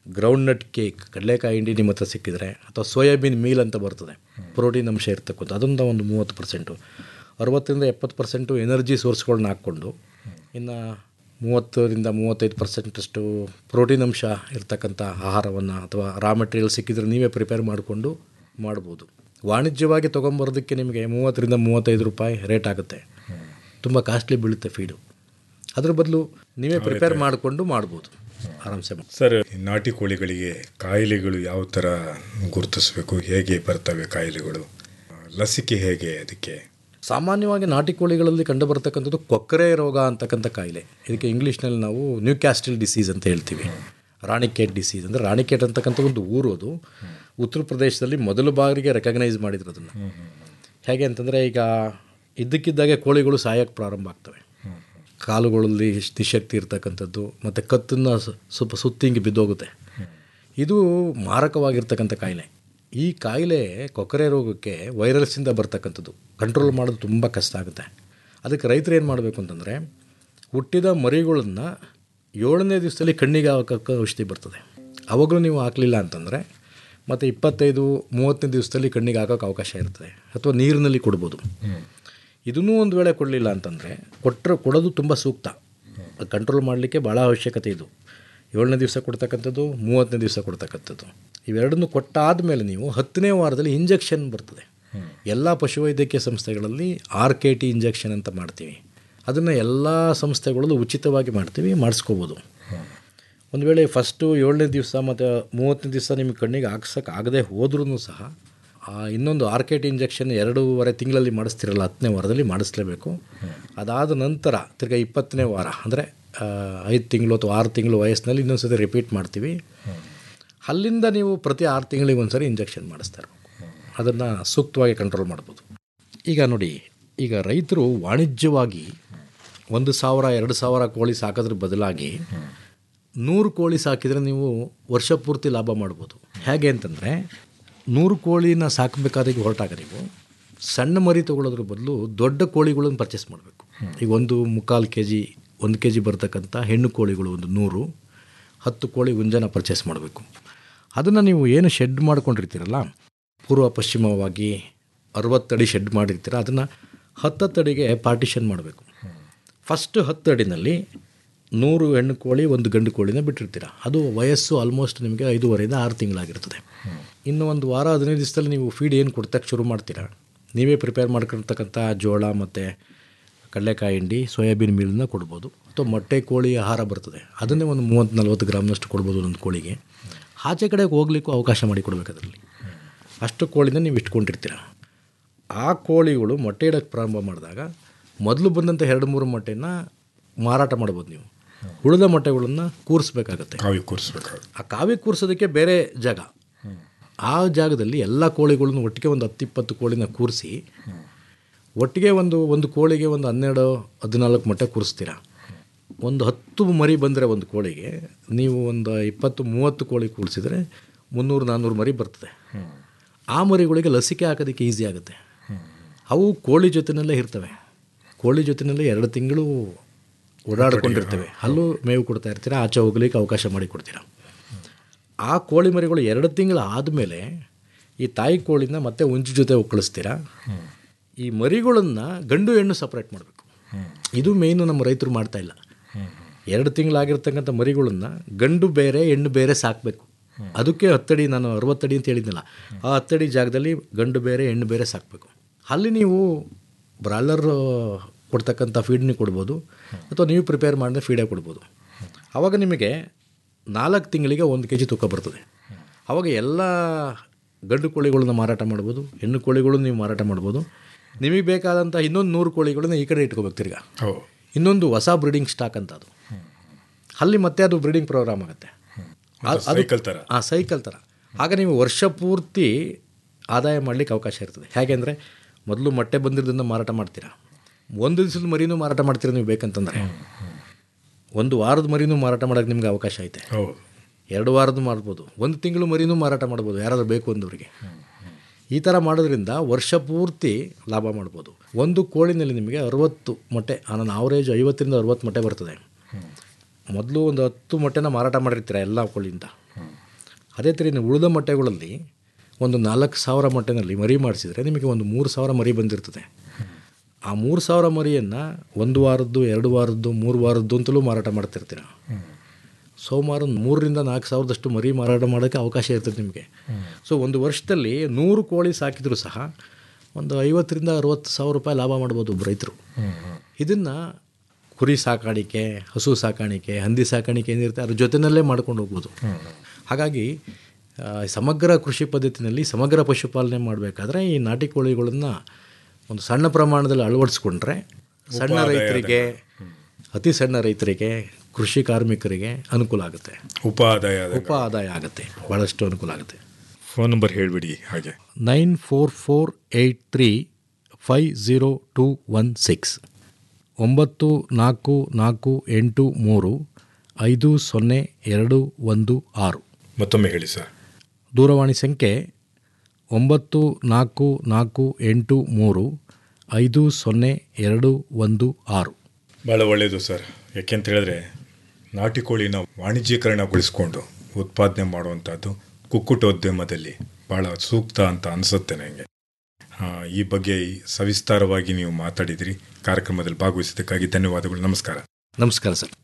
ಗ್ರೌಂಡ್ ನಟ್ ಕೇಕ್ ಕಡಲೆಕಾಯಿ ಹಿಂಡಿ ನಿಮ್ಮ ಹತ್ರ ಸಿಕ್ಕಿದ್ರೆ ಅಥವಾ ಸೋಯಾಬೀನ್ ಮೀಲ್ ಅಂತ ಬರ್ತದೆ ಪ್ರೋಟೀನ್ ಅಂಶ ಇರ್ತಕ್ಕಂಥ ಅದೊಂದು ಒಂದು ಮೂವತ್ತು ಪರ್ಸೆಂಟು ಅರವತ್ತರಿಂದ ಎಪ್ಪತ್ತು ಪರ್ಸೆಂಟು ಎನರ್ಜಿ ಸೋರ್ಸ್ಗಳನ್ನ ಹಾಕ್ಕೊಂಡು ಇನ್ನು ಮೂವತ್ತರಿಂದ ಮೂವತ್ತೈದು ಪರ್ಸೆಂಟಷ್ಟು ಪ್ರೋಟೀನ್ ಅಂಶ ಇರ್ತಕ್ಕಂಥ ಆಹಾರವನ್ನು ಅಥವಾ ರಾ ಮೆಟೀರಿಯಲ್ ಸಿಕ್ಕಿದ್ರೆ ನೀವೇ ಪ್ರಿಪೇರ್ ಮಾಡಿಕೊಂಡು ಮಾಡ್ಬೋದು ವಾಣಿಜ್ಯವಾಗಿ ತೊಗೊಂಬರೋದಕ್ಕೆ ನಿಮಗೆ ಮೂವತ್ತರಿಂದ ಮೂವತ್ತೈದು ರೂಪಾಯಿ ರೇಟ್ ಆಗುತ್ತೆ ತುಂಬ ಕಾಸ್ಟ್ಲಿ ಬೀಳುತ್ತೆ ಫೀಡು ಅದ್ರ ಬದಲು ನೀವೇ ಪ್ರಿಪೇರ್ ಮಾಡಿಕೊಂಡು ಮಾಡ್ಬೋದು ಆರಾಮ್ಸೆ ಸರ್ ಈ ನಾಟಿ ಕೋಳಿಗಳಿಗೆ ಕಾಯಿಲೆಗಳು ಯಾವ ಥರ ಗುರುತಿಸಬೇಕು ಹೇಗೆ ಬರ್ತವೆ ಕಾಯಿಲೆಗಳು ಲಸಿಕೆ ಹೇಗೆ ಅದಕ್ಕೆ ಸಾಮಾನ್ಯವಾಗಿ ನಾಟಿ ಕೋಳಿಗಳಲ್ಲಿ ಕಂಡುಬರ್ತಕ್ಕಂಥದ್ದು ಕೊಕ್ಕರೆ ರೋಗ ಅಂತಕ್ಕಂಥ ಕಾಯಿಲೆ ಇದಕ್ಕೆ ಇಂಗ್ಲೀಷ್ನಲ್ಲಿ ನಾವು ನ್ಯೂ ಕ್ಯಾಸ್ಟಿಲ್ ಡಿಸೀಸ್ ಅಂತ ಹೇಳ್ತೀವಿ ರಾಣಿಕೇಟ್ ಡಿಸೀಸ್ ಅಂದರೆ ರಾಣಿಕೇಟ್ ಅಂತಕ್ಕಂಥ ಒಂದು ಊರು ಅದು ಉತ್ತರ ಪ್ರದೇಶದಲ್ಲಿ ಮೊದಲ ಬಾರಿಗೆ ರೆಕಗ್ನೈಸ್ ಮಾಡಿದ್ರು ಅದನ್ನು ಹೇಗೆ ಅಂತಂದರೆ ಈಗ ಇದ್ದಕ್ಕಿದ್ದಾಗೆ ಕೋಳಿಗಳು ಸಾಯೋಕ್ಕೆ ಪ್ರಾರಂಭ ಆಗ್ತವೆ ಕಾಲುಗಳಲ್ಲಿ ನಿಶಕ್ತಿ ಇರ್ತಕ್ಕಂಥದ್ದು ಮತ್ತು ಕತ್ತನ್ನು ಸ್ವಲ್ಪ ಸುತ್ತಿಂಗಿ ಬಿದ್ದೋಗುತ್ತೆ ಇದು ಮಾರಕವಾಗಿರ್ತಕ್ಕಂಥ ಕಾಯಿಲೆ ಈ ಕಾಯಿಲೆ ಕೊಕ್ಕರೆ ರೋಗಕ್ಕೆ ವೈರಸ್ಸಿಂದ ಬರ್ತಕ್ಕಂಥದ್ದು ಕಂಟ್ರೋಲ್ ಮಾಡೋದು ತುಂಬ ಕಷ್ಟ ಆಗುತ್ತೆ ಅದಕ್ಕೆ ರೈತರು ಏನು ಮಾಡಬೇಕು ಅಂತಂದರೆ ಹುಟ್ಟಿದ ಮರಿಗಳನ್ನು ಏಳನೇ ದಿವಸದಲ್ಲಿ ಕಣ್ಣಿಗೆ ಹಾಕೋಕ್ಕೆ ಔಷಧಿ ಬರ್ತದೆ ಅವಾಗಲೂ ನೀವು ಹಾಕಲಿಲ್ಲ ಅಂತಂದರೆ ಮತ್ತು ಇಪ್ಪತ್ತೈದು ಮೂವತ್ತನೇ ದಿವಸದಲ್ಲಿ ಕಣ್ಣಿಗೆ ಹಾಕೋಕ್ಕೆ ಅವಕಾಶ ಇರ್ತದೆ ಅಥವಾ ನೀರಿನಲ್ಲಿ ಕೊಡ್ಬೋದು ಇದನ್ನೂ ಒಂದು ವೇಳೆ ಕೊಡಲಿಲ್ಲ ಅಂತಂದರೆ ಕೊಟ್ಟರೆ ಕೊಡೋದು ತುಂಬ ಸೂಕ್ತ ಕಂಟ್ರೋಲ್ ಮಾಡಲಿಕ್ಕೆ ಭಾಳ ಅವಶ್ಯಕತೆ ಇದು ಏಳನೇ ದಿವಸ ಕೊಡ್ತಕ್ಕಂಥದ್ದು ಮೂವತ್ತನೇ ದಿವಸ ಕೊಡ್ತಕ್ಕಂಥದ್ದು ಇವೆರಡನ್ನು ಕೊಟ್ಟಾದ ಮೇಲೆ ನೀವು ಹತ್ತನೇ ವಾರದಲ್ಲಿ ಇಂಜೆಕ್ಷನ್ ಬರ್ತದೆ ಎಲ್ಲ ಪಶುವೈದ್ಯಕೀಯ ಸಂಸ್ಥೆಗಳಲ್ಲಿ ಆರ್ ಕೆ ಟಿ ಇಂಜೆಕ್ಷನ್ ಅಂತ ಮಾಡ್ತೀವಿ ಅದನ್ನು ಎಲ್ಲ ಸಂಸ್ಥೆಗಳಲ್ಲೂ ಉಚಿತವಾಗಿ ಮಾಡ್ತೀವಿ ಮಾಡಿಸ್ಕೋಬೋದು ಒಂದು ವೇಳೆ ಫಸ್ಟು ಏಳನೇ ದಿವಸ ಮತ್ತು ಮೂವತ್ತನೇ ದಿವಸ ನಿಮಗೆ ಕಣ್ಣಿಗೆ ಹಾಕ್ಸೋಕೆ ಆಗದೆ ಹೋದ್ರೂ ಸಹ ಆ ಇನ್ನೊಂದು ಆರ್ ಕೆ ಟಿ ಇಂಜೆಕ್ಷನ್ ಎರಡೂವರೆ ತಿಂಗಳಲ್ಲಿ ಮಾಡಿಸ್ತಿರಲ್ಲ ಹತ್ತನೇ ವಾರದಲ್ಲಿ ಮಾಡಿಸ್ಲೇಬೇಕು ಅದಾದ ನಂತರ ತಿರ್ಗಾ ಇಪ್ಪತ್ತನೇ ವಾರ ಅಂದರೆ ಐದು ತಿಂಗಳು ಅಥವಾ ಆರು ತಿಂಗಳು ವಯಸ್ಸಿನಲ್ಲಿ ಇನ್ನೊಂದು ಸತಿ ರಿಪೀಟ್ ಮಾಡ್ತೀವಿ ಅಲ್ಲಿಂದ ನೀವು ಪ್ರತಿ ಆರು ತಿಂಗಳಿಗೆ ಒಂದು ಸರಿ ಇಂಜೆಕ್ಷನ್ ಮಾಡಿಸ್ತಾ ಇರಬೇಕು ಅದನ್ನು ಸೂಕ್ತವಾಗಿ ಕಂಟ್ರೋಲ್ ಮಾಡ್ಬೋದು ಈಗ ನೋಡಿ ಈಗ ರೈತರು ವಾಣಿಜ್ಯವಾಗಿ ಒಂದು ಸಾವಿರ ಎರಡು ಸಾವಿರ ಕೋಳಿ ಸಾಕೋದ್ರ ಬದಲಾಗಿ ನೂರು ಕೋಳಿ ಸಾಕಿದರೆ ನೀವು ವರ್ಷ ಪೂರ್ತಿ ಲಾಭ ಮಾಡ್ಬೋದು ಹೇಗೆ ಅಂತಂದರೆ ನೂರು ಕೋಳಿನ ಸಾಕಬೇಕಾದಾಗ ಹೊರಟಾಗ ನೀವು ಸಣ್ಣ ಮರಿ ತೊಗೊಳೋದ್ರ ಬದಲು ದೊಡ್ಡ ಕೋಳಿಗಳನ್ನು ಪರ್ಚೇಸ್ ಮಾಡಬೇಕು ಈಗ ಒಂದು ಮುಕ್ಕಾಲು ಕೆ ಜಿ ಒಂದು ಕೆ ಜಿ ಬರ್ತಕ್ಕಂಥ ಹೆಣ್ಣು ಕೋಳಿಗಳು ಒಂದು ನೂರು ಹತ್ತು ಕೋಳಿ ಗುಂಜನ ಪರ್ಚೇಸ್ ಮಾಡಬೇಕು ಅದನ್ನು ನೀವು ಏನು ಶೆಡ್ ಮಾಡ್ಕೊಂಡಿರ್ತೀರಲ್ಲ ಪೂರ್ವ ಪಶ್ಚಿಮವಾಗಿ ಅರವತ್ತಡಿ ಶೆಡ್ ಮಾಡಿರ್ತೀರ ಅದನ್ನು ಹತ್ತತ್ತಡಿಗೆ ಪಾರ್ಟಿಷನ್ ಮಾಡಬೇಕು ಫಸ್ಟ್ ಹತ್ತು ಅಡಿನಲ್ಲಿ ನೂರು ಹೆಣ್ಣು ಕೋಳಿ ಒಂದು ಗಂಡು ಕೋಳಿನ ಬಿಟ್ಟಿರ್ತೀರ ಅದು ವಯಸ್ಸು ಆಲ್ಮೋಸ್ಟ್ ನಿಮಗೆ ಐದೂವರೆಯಿಂದ ಆರು ತಿಂಗಳಾಗಿರ್ತದೆ ಇನ್ನು ಒಂದು ವಾರ ಹದಿನೈದು ದಿವಸದಲ್ಲಿ ನೀವು ಫೀಡ್ ಏನು ಕೊಡ್ತಕ್ಕೆ ಶುರು ಮಾಡ್ತೀರಾ ನೀವೇ ಪ್ರಿಪೇರ್ ಮಾಡ್ಕೊಂಡಿರ್ತಕ್ಕಂಥ ಜೋಳ ಮತ್ತು ಕಡಲೆಕಾಯಿ ಹಿಂಡಿ ಸೋಯಾಬೀನ್ ಮೀಲನ್ನ ಕೊಡ್ಬೋದು ಅಥವಾ ಮೊಟ್ಟೆ ಕೋಳಿ ಆಹಾರ ಬರ್ತದೆ ಅದನ್ನೇ ಒಂದು ಮೂವತ್ತು ನಲ್ವತ್ತು ಗ್ರಾಮ್ನಷ್ಟು ಕೊಡ್ಬೋದು ಒಂದು ಕೋಳಿಗೆ ಆಚೆ ಕಡೆಗೆ ಹೋಗ್ಲಿಕ್ಕೂ ಅವಕಾಶ ಮಾಡಿ ಕೊಡಬೇಕು ಅದರಲ್ಲಿ ಅಷ್ಟು ಕೋಳಿನ ನೀವು ಇಟ್ಕೊಂಡಿರ್ತೀರ ಆ ಕೋಳಿಗಳು ಮೊಟ್ಟೆ ಇಡೋಕ್ಕೆ ಪ್ರಾರಂಭ ಮಾಡಿದಾಗ ಮೊದಲು ಬಂದಂಥ ಎರಡು ಮೂರು ಮೊಟ್ಟೆನ ಮಾರಾಟ ಮಾಡ್ಬೋದು ನೀವು ಉಳಿದ ಮೊಟ್ಟೆಗಳನ್ನು ಕೂರಿಸ್ಬೇಕಾಗತ್ತೆ ಕಾವಿ ಕೂರಿಸ್ಬೇಕಾಗುತ್ತೆ ಆ ಕಾವಿ ಕೂರಿಸೋದಕ್ಕೆ ಬೇರೆ ಜಾಗ ಆ ಜಾಗದಲ್ಲಿ ಎಲ್ಲ ಕೋಳಿಗಳನ್ನು ಒಟ್ಟಿಗೆ ಒಂದು ಹತ್ತಿಪ್ಪತ್ತು ಕೋಳಿನ ಕೂರಿಸಿ ಒಟ್ಟಿಗೆ ಒಂದು ಒಂದು ಕೋಳಿಗೆ ಒಂದು ಹನ್ನೆರಡು ಹದಿನಾಲ್ಕು ಮೊಟ್ಟೆ ಕೂರಿಸ್ತೀರ ಒಂದು ಹತ್ತು ಮರಿ ಬಂದರೆ ಒಂದು ಕೋಳಿಗೆ ನೀವು ಒಂದು ಇಪ್ಪತ್ತು ಮೂವತ್ತು ಕೋಳಿ ಕೂರಿಸಿದ್ರೆ ಮುನ್ನೂರು ನಾನ್ನೂರು ಮರಿ ಬರ್ತದೆ ಆ ಮರಿಗಳಿಗೆ ಲಸಿಕೆ ಹಾಕೋದಕ್ಕೆ ಈಸಿ ಆಗುತ್ತೆ ಅವು ಕೋಳಿ ಜೊತೆನಲ್ಲೇ ಇರ್ತವೆ ಕೋಳಿ ಜೊತೆನಲ್ಲೇ ಎರಡು ತಿಂಗಳು ಓಡಾಡ್ಕೊಂಡಿರ್ತವೆ ಅಲ್ಲೂ ಮೇವು ಕೊಡ್ತಾ ಇರ್ತೀರ ಆಚೆ ಹೋಗ್ಲಿಕ್ಕೆ ಅವಕಾಶ ಮಾಡಿ ಕೊಡ್ತೀರ ಆ ಕೋಳಿ ಮರಿಗಳು ಎರಡು ತಿಂಗಳು ಆದಮೇಲೆ ಈ ತಾಯಿ ಕೋಳಿನ ಮತ್ತೆ ಉಂಚು ಜೊತೆ ಕಳಿಸ್ತೀರ ಈ ಮರಿಗಳನ್ನು ಗಂಡು ಹೆಣ್ಣು ಸಪ್ರೇಟ್ ಮಾಡಬೇಕು ಇದು ಮೇಯ್ನು ನಮ್ಮ ರೈತರು ಮಾಡ್ತಾ ಇಲ್ಲ ಎರಡು ತಿಂಗಳಾಗಿರ್ತಕ್ಕಂಥ ಮರಿಗಳನ್ನು ಗಂಡು ಬೇರೆ ಹೆಣ್ಣು ಬೇರೆ ಸಾಕಬೇಕು ಅದಕ್ಕೆ ಹತ್ತಡಿ ನಾನು ಅರವತ್ತಡಿ ಅಂತ ಹೇಳಿದ್ನಲ್ಲ ಆ ಹತ್ತಡಿ ಜಾಗದಲ್ಲಿ ಗಂಡು ಬೇರೆ ಹೆಣ್ಣು ಬೇರೆ ಸಾಕಬೇಕು ಅಲ್ಲಿ ನೀವು ಬ್ರಾಯ್ಲರ್ ಕೊಡ್ತಕ್ಕಂಥ ಫೀಡ್ನಿ ಕೊಡ್ಬೋದು ಅಥವಾ ನೀವು ಪ್ರಿಪೇರ್ ಮಾಡಿದ ಫೀಡೇ ಕೊಡ್ಬೋದು ಆವಾಗ ನಿಮಗೆ ನಾಲ್ಕು ತಿಂಗಳಿಗೆ ಒಂದು ಕೆ ಜಿ ತೂಕ ಬರ್ತದೆ ಆವಾಗ ಎಲ್ಲ ಗಂಡು ಕೋಳಿಗಳನ್ನ ಮಾರಾಟ ಮಾಡ್ಬೋದು ಹೆಣ್ಣು ಕೋಳಿಗಳು ನೀವು ಮಾರಾಟ ಮಾಡ್ಬೋದು ನಿಮಗೆ ಬೇಕಾದಂಥ ಇನ್ನೊಂದು ನೂರು ಕೋಳಿಗಳನ್ನ ಈ ಕಡೆ ಇಟ್ಕೋಬೇಕು ತಿರ್ಗಾ ಹೌದು ಇನ್ನೊಂದು ಹೊಸ ಬ್ರೀಡಿಂಗ್ ಸ್ಟಾಕ್ ಅಂತ ಅದು ಅಲ್ಲಿ ಮತ್ತೆ ಅದು ಬ್ರೀಡಿಂಗ್ ಪ್ರೋಗ್ರಾಮ್ ಆಗುತ್ತೆ ಅದು ಸೈಕಲ್ ಥರ ಆ ಸೈಕಲ್ ಥರ ಆಗ ನೀವು ವರ್ಷ ಪೂರ್ತಿ ಆದಾಯ ಮಾಡಲಿಕ್ಕೆ ಅವಕಾಶ ಇರ್ತದೆ ಹೇಗೆಂದರೆ ಮೊದಲು ಮೊಟ್ಟೆ ಬಂದಿರೋದನ್ನು ಮಾರಾಟ ಮಾಡ್ತೀರಾ ಒಂದು ದಿವಸದ ಮರಿನೂ ಮಾರಾಟ ಮಾಡ್ತೀರಾ ನೀವು ಬೇಕಂತಂದರೆ ಒಂದು ವಾರದ ಮರಿನೂ ಮಾರಾಟ ಮಾಡೋಕ್ಕೆ ನಿಮ್ಗೆ ಅವಕಾಶ ಐತೆ ಹೌದು ಎರಡು ವಾರದ್ದು ಮಾಡ್ಬೋದು ಒಂದು ತಿಂಗಳು ಮರಿನೂ ಮಾರಾಟ ಮಾಡ್ಬೋದು ಯಾರಾದರೂ ಬೇಕು ಅಂದವರಿಗೆ ಈ ಥರ ಮಾಡೋದ್ರಿಂದ ವರ್ಷ ಪೂರ್ತಿ ಲಾಭ ಮಾಡ್ಬೋದು ಒಂದು ಕೋಳಿನಲ್ಲಿ ನಿಮಗೆ ಅರುವತ್ತು ಮೊಟ್ಟೆ ನಾನು ಆವ್ರೇಜ್ ಐವತ್ತರಿಂದ ಅರುವತ್ತು ಮೊಟ್ಟೆ ಬರ್ತದೆ ಮೊದಲು ಒಂದು ಹತ್ತು ಮೊಟ್ಟೆನ ಮಾರಾಟ ಮಾಡಿರ್ತೀರ ಎಲ್ಲ ಕೋಳಿಯಿಂದ ಅದೇ ಥರ ಇನ್ನು ಉಳಿದ ಮೊಟ್ಟೆಗಳಲ್ಲಿ ಒಂದು ನಾಲ್ಕು ಸಾವಿರ ಮೊಟ್ಟೆನಲ್ಲಿ ಮರಿ ಮಾಡಿಸಿದರೆ ನಿಮಗೆ ಒಂದು ಮೂರು ಸಾವಿರ ಮರಿ ಬಂದಿರ್ತದೆ ಆ ಮೂರು ಸಾವಿರ ಮರಿಯನ್ನು ಒಂದು ವಾರದ್ದು ಎರಡು ವಾರದ್ದು ಮೂರು ವಾರದ್ದು ಅಂತಲೂ ಮಾರಾಟ ಮಾಡ್ತಿರ್ತೀರ ಸೋಮವಾರ ಮೂರರಿಂದ ನಾಲ್ಕು ಸಾವಿರದಷ್ಟು ಮರಿ ಮಾರಾಟ ಮಾಡೋಕ್ಕೆ ಅವಕಾಶ ಇರ್ತದೆ ನಿಮಗೆ ಸೊ ಒಂದು ವರ್ಷದಲ್ಲಿ ನೂರು ಕೋಳಿ ಸಾಕಿದರೂ ಸಹ ಒಂದು ಐವತ್ತರಿಂದ ಅರುವತ್ತು ಸಾವಿರ ರೂಪಾಯಿ ಲಾಭ ಮಾಡ್ಬೋದು ಒಬ್ಬ ರೈತರು ಇದನ್ನು ಕುರಿ ಸಾಕಾಣಿಕೆ ಹಸು ಸಾಕಾಣಿಕೆ ಹಂದಿ ಸಾಕಾಣಿಕೆ ಏನಿರುತ್ತೆ ಅದ್ರ ಜೊತೆಯಲ್ಲೇ ಮಾಡ್ಕೊಂಡು ಹೋಗ್ಬೋದು ಹಾಗಾಗಿ ಆ, ಸಮಗ್ರ ಕೃಷಿ ಪದ್ಧತಿನಲ್ಲಿ ಸಮಗ್ರ ಪಶುಪಾಲನೆ ಮಾಡಬೇಕಾದ್ರೆ ಈ ನಾಟಿ ಕೋಳಿಗಳನ್ನು ಒಂದು ಸಣ್ಣ ಪ್ರಮಾಣದಲ್ಲಿ ಅಳವಡಿಸ್ಕೊಂಡ್ರೆ ಸಣ್ಣ ರೈತರಿಗೆ ಅತಿ ಸಣ್ಣ ರೈತರಿಗೆ ಕೃಷಿ ಕಾರ್ಮಿಕರಿಗೆ ಅನುಕೂಲ ಆಗುತ್ತೆ ಉಪ ಆದಾಯ ಉಪ ಆದಾಯ ಆಗುತ್ತೆ ಭಾಳಷ್ಟು ಅನುಕೂಲ ಆಗುತ್ತೆ ಫೋನ್ ನಂಬರ್ ಹೇಳಿಬಿಡಿ ಹಾಗೆ nine four four eight three five zero two one six ಒಂಬತ್ತು ನಾಲ್ಕು ನಾಲ್ಕು ಎಂಟು ಮೂರು ಐದು ಸೊನ್ನೆ ಎರಡು ಒಂದು ಆರು ಮತ್ತೊಮ್ಮೆ ಹೇಳಿ ಸರ್ ದೂರವಾಣಿ ಸಂಖ್ಯೆ ಒಂಬತ್ತು ನಾಲ್ಕು ನಾಲ್ಕು ಎಂಟು ಮೂರು ಐದು ಸೊನ್ನೆ ಎರಡು ಒಂದು ಆರು ಭಾಳ ಒಳ್ಳೆಯದು ಸರ್ ಯಾಕೆಂತ ಹೇಳಿದ್ರೆ ನಾಟಿ ಕೋಳಿನ ವಾಣಿಜ್ಯೀಕರಣಗೊಳಿಸ್ಕೊಂಡು ಉತ್ಪಾದನೆ ಮಾಡುವಂಥದ್ದು ಕುಕ್ಕುಟೋದ್ಯಮದಲ್ಲಿ ಭಾಳ ಸೂಕ್ತ ಅಂತ ಅನಿಸುತ್ತೆ ನನಗೆ ಆ, ಈ ಬಗ್ಗೆ ಸವಿಸ್ತಾರವಾಗಿ ನೀವು ಮಾತಾಡಿದಿರಿ ಕಾರ್ಯಕ್ರಮದಲ್ಲಿ ಭಾಗವಹಿಸಿದ್ದಕ್ಕಾಗಿ ಧನ್ಯವಾದಗಳು ನಮಸ್ಕಾರ ನಮಸ್ಕಾರ ಸರ್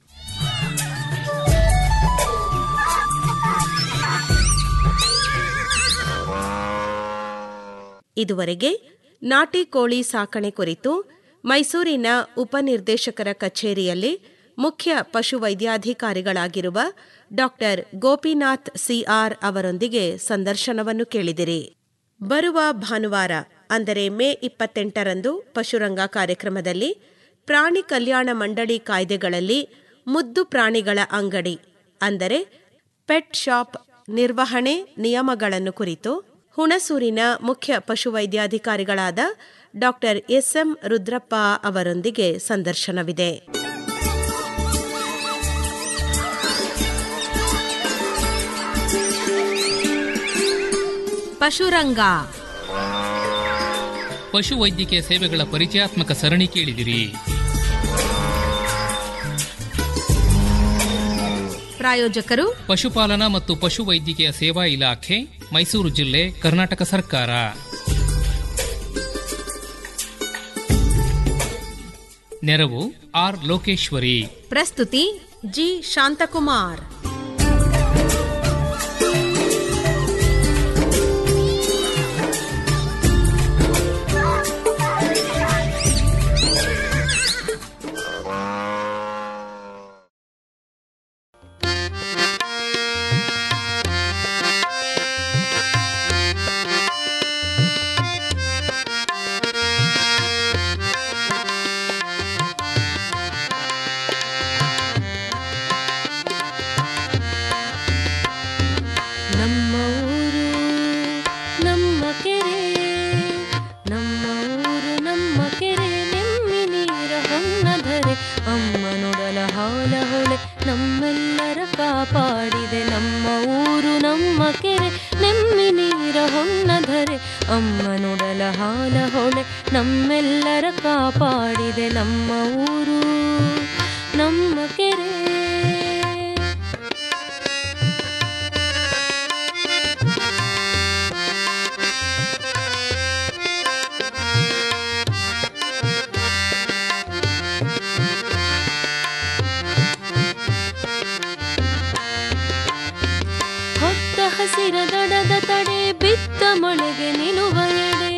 ಇದುವರೆಗೆ ನಾಟಿ ಕೋಳಿ ಸಾಕಣೆ ಕುರಿತು ಮೈಸೂರಿನ ಉಪನಿರ್ದೇಶಕರ ಕಚೇರಿಯಲ್ಲಿ ಮುಖ್ಯ ಪಶುವೈದ್ಯಾಧಿಕಾರಿಗಳಾಗಿರುವ ಡಾಕ್ಟರ್ ಗೋಪಿನಾಥ್ ಸಿಆರ್ ಅವರೊಂದಿಗೆ ಸಂದರ್ಶನವನ್ನು ಕೇಳಿದಿರಿ ಬರುವ ಭಾನುವಾರ ಅಂದರೆ ಮೇ ಇಪ್ಪತ್ತೆಂಟರಂದು ಪಶುರಂಗ ಕಾರ್ಯಕ್ರಮದಲ್ಲಿ ಪ್ರಾಣಿ ಕಲ್ಯಾಣ ಮಂಡಳಿ ಕಾಯ್ದೆಗಳಲ್ಲಿ ಮುದ್ದು ಪ್ರಾಣಿಗಳ ಅಂಗಡಿ ಅಂದರೆ ಪೆಟ್ ಶಾಪ್ ನಿರ್ವಹಣೆ ನಿಯಮಗಳನ್ನು ಕುರಿತು ಹುಣಸೂರಿನ ಮುಖ್ಯ ಪಶುವೈದ್ಯಾಧಿಕಾರಿಗಳಾದ ಡಾಕ್ಟರ್ ಎಸ್ಎಂ ರುದ್ರಪ್ಪ ಅವರೊಂದಿಗೆ ಸಂದರ್ಶನವಿದೆ ಪಶುರಂಗ ಪಶು ವೈದ್ಯಕೀಯ ಸೇವೆಗಳ ಪರಿಚಯಾತ್ಮಕ ಸರಣಿ ಕೇಳಿದಿರಿ ಪ್ರಾಯೋಜಕರು ಪಶುಪಾಲನಾ ಮತ್ತು ಪಶು ವೈದ್ಯಕೀಯ ಸೇವಾ ಇಲಾಖೆ ಮೈಸೂರು ಜಿಲ್ಲೆ ಕರ್ನಾಟಕ ಸರ್ಕಾರ ನೆರವು ಆರ್ ಲೋಕೇಶ್ವರಿ ಪ್ರಸ್ತುತಿ ಜಿ ಶಾಂತಕುಮಾರ್ ನಮ್ಮ ಊರು ನಮ್ಮ ಕೆರೆ ನಮ್ಮ ಊರು ನಮ್ಮ ಕೆರೆ ನೆಮ್ಮಿ ನೀರ ಹೊನ್ನದರೆ ಅಮ್ಮ ನುಡಲ ಹಾಲ ಹೊಳೆ ನಮ್ಮೆಲ್ಲರ ಕಾಪಾಡಿದೆ ನಮ್ಮ ಊರು ನಮ್ಮ ಕೆರೆ ನೆಮ್ಮಿ ನೀರ ಹೊನ್ನದರೆ ಅಮ್ಮ ನುಡಲ ಹಾಲ ಹೊಳೆ ನಮ್ಮೆಲ್ಲರ ಕಾಪಾಡಿದೆ ನಮ್ಮ ಊರು ನಮ್ಮ ಕೆರೆ ಹೊತ್ತ ಹಸಿರ ದಡದ ತಡೆ ಬಿತ್ತ ಮಳೆಗೆ ನಿಲುವ ಎಡೆ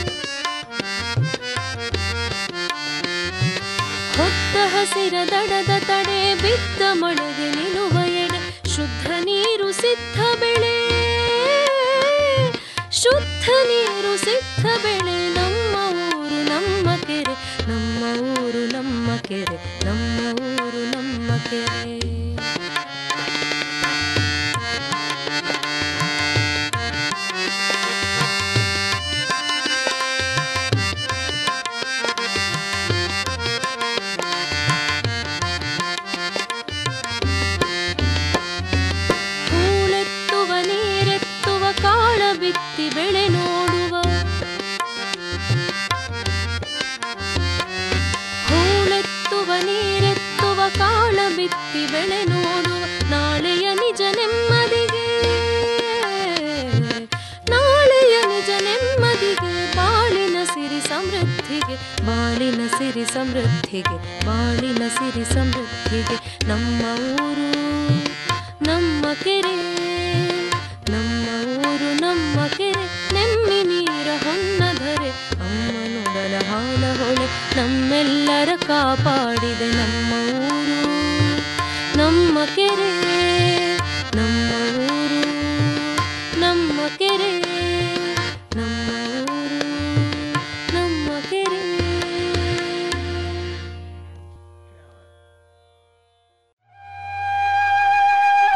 ಹೊತ್ತ ಹಸಿರ ದಡದ ತಡೆ ಬಿತ್ತ ಮಳೆಗೆ ನಿಲುವ ಎಡೆ ಶುದ್ಧ ನೀರು ಸಿದ್ಧ ಬೆಳೆ ಶುದ್ಧ ನೀರು ಸಿದ್ಧ ಬೆಳೆ ನಮ್ಮ ಊರು ನಮ್ಮ ಕೆರೆ ನಮ್ಮ ಊರು ನಮ್ಮ ಕೆರೆ ನಮ್ಮ ಊರು ನಮ್ಮ ಕೆರೆ ಹೂಳೆತ್ತುವ ನೀರೆತ್ತುವ ಕಾಳ ಬಿತ್ತಿ ಬೆಳೆ ನೋಡುವ ಹೂಳೆತ್ತುವ ನೀರೆತ್ತುವ ಕಾಳ ಬಿತ್ತಿ ಸಮೃದ್ಧಿಗೆ ಬಾಳಿನ ಸಿರಿ ಸಮೃದ್ಧಿಗೆ ನಮ್ಮ ಊರು ನಮ್ಮ ಕೆರೆ ನಮ್ಮ ಊರು ನಮ್ಮ ಕೆರೆ ನೆಮ್ಮಿ ನೀರ ಹೊನ್ನದರೆ ಅಮ್ಮನುಡಲ ಹಾಲ ಹೊಳೆ ನಮ್ಮೆಲ್ಲರ ಕಾಪಾಡಿದೆ ನಮ್ಮ ಊರು ನಮ್ಮ ಕೆರೆ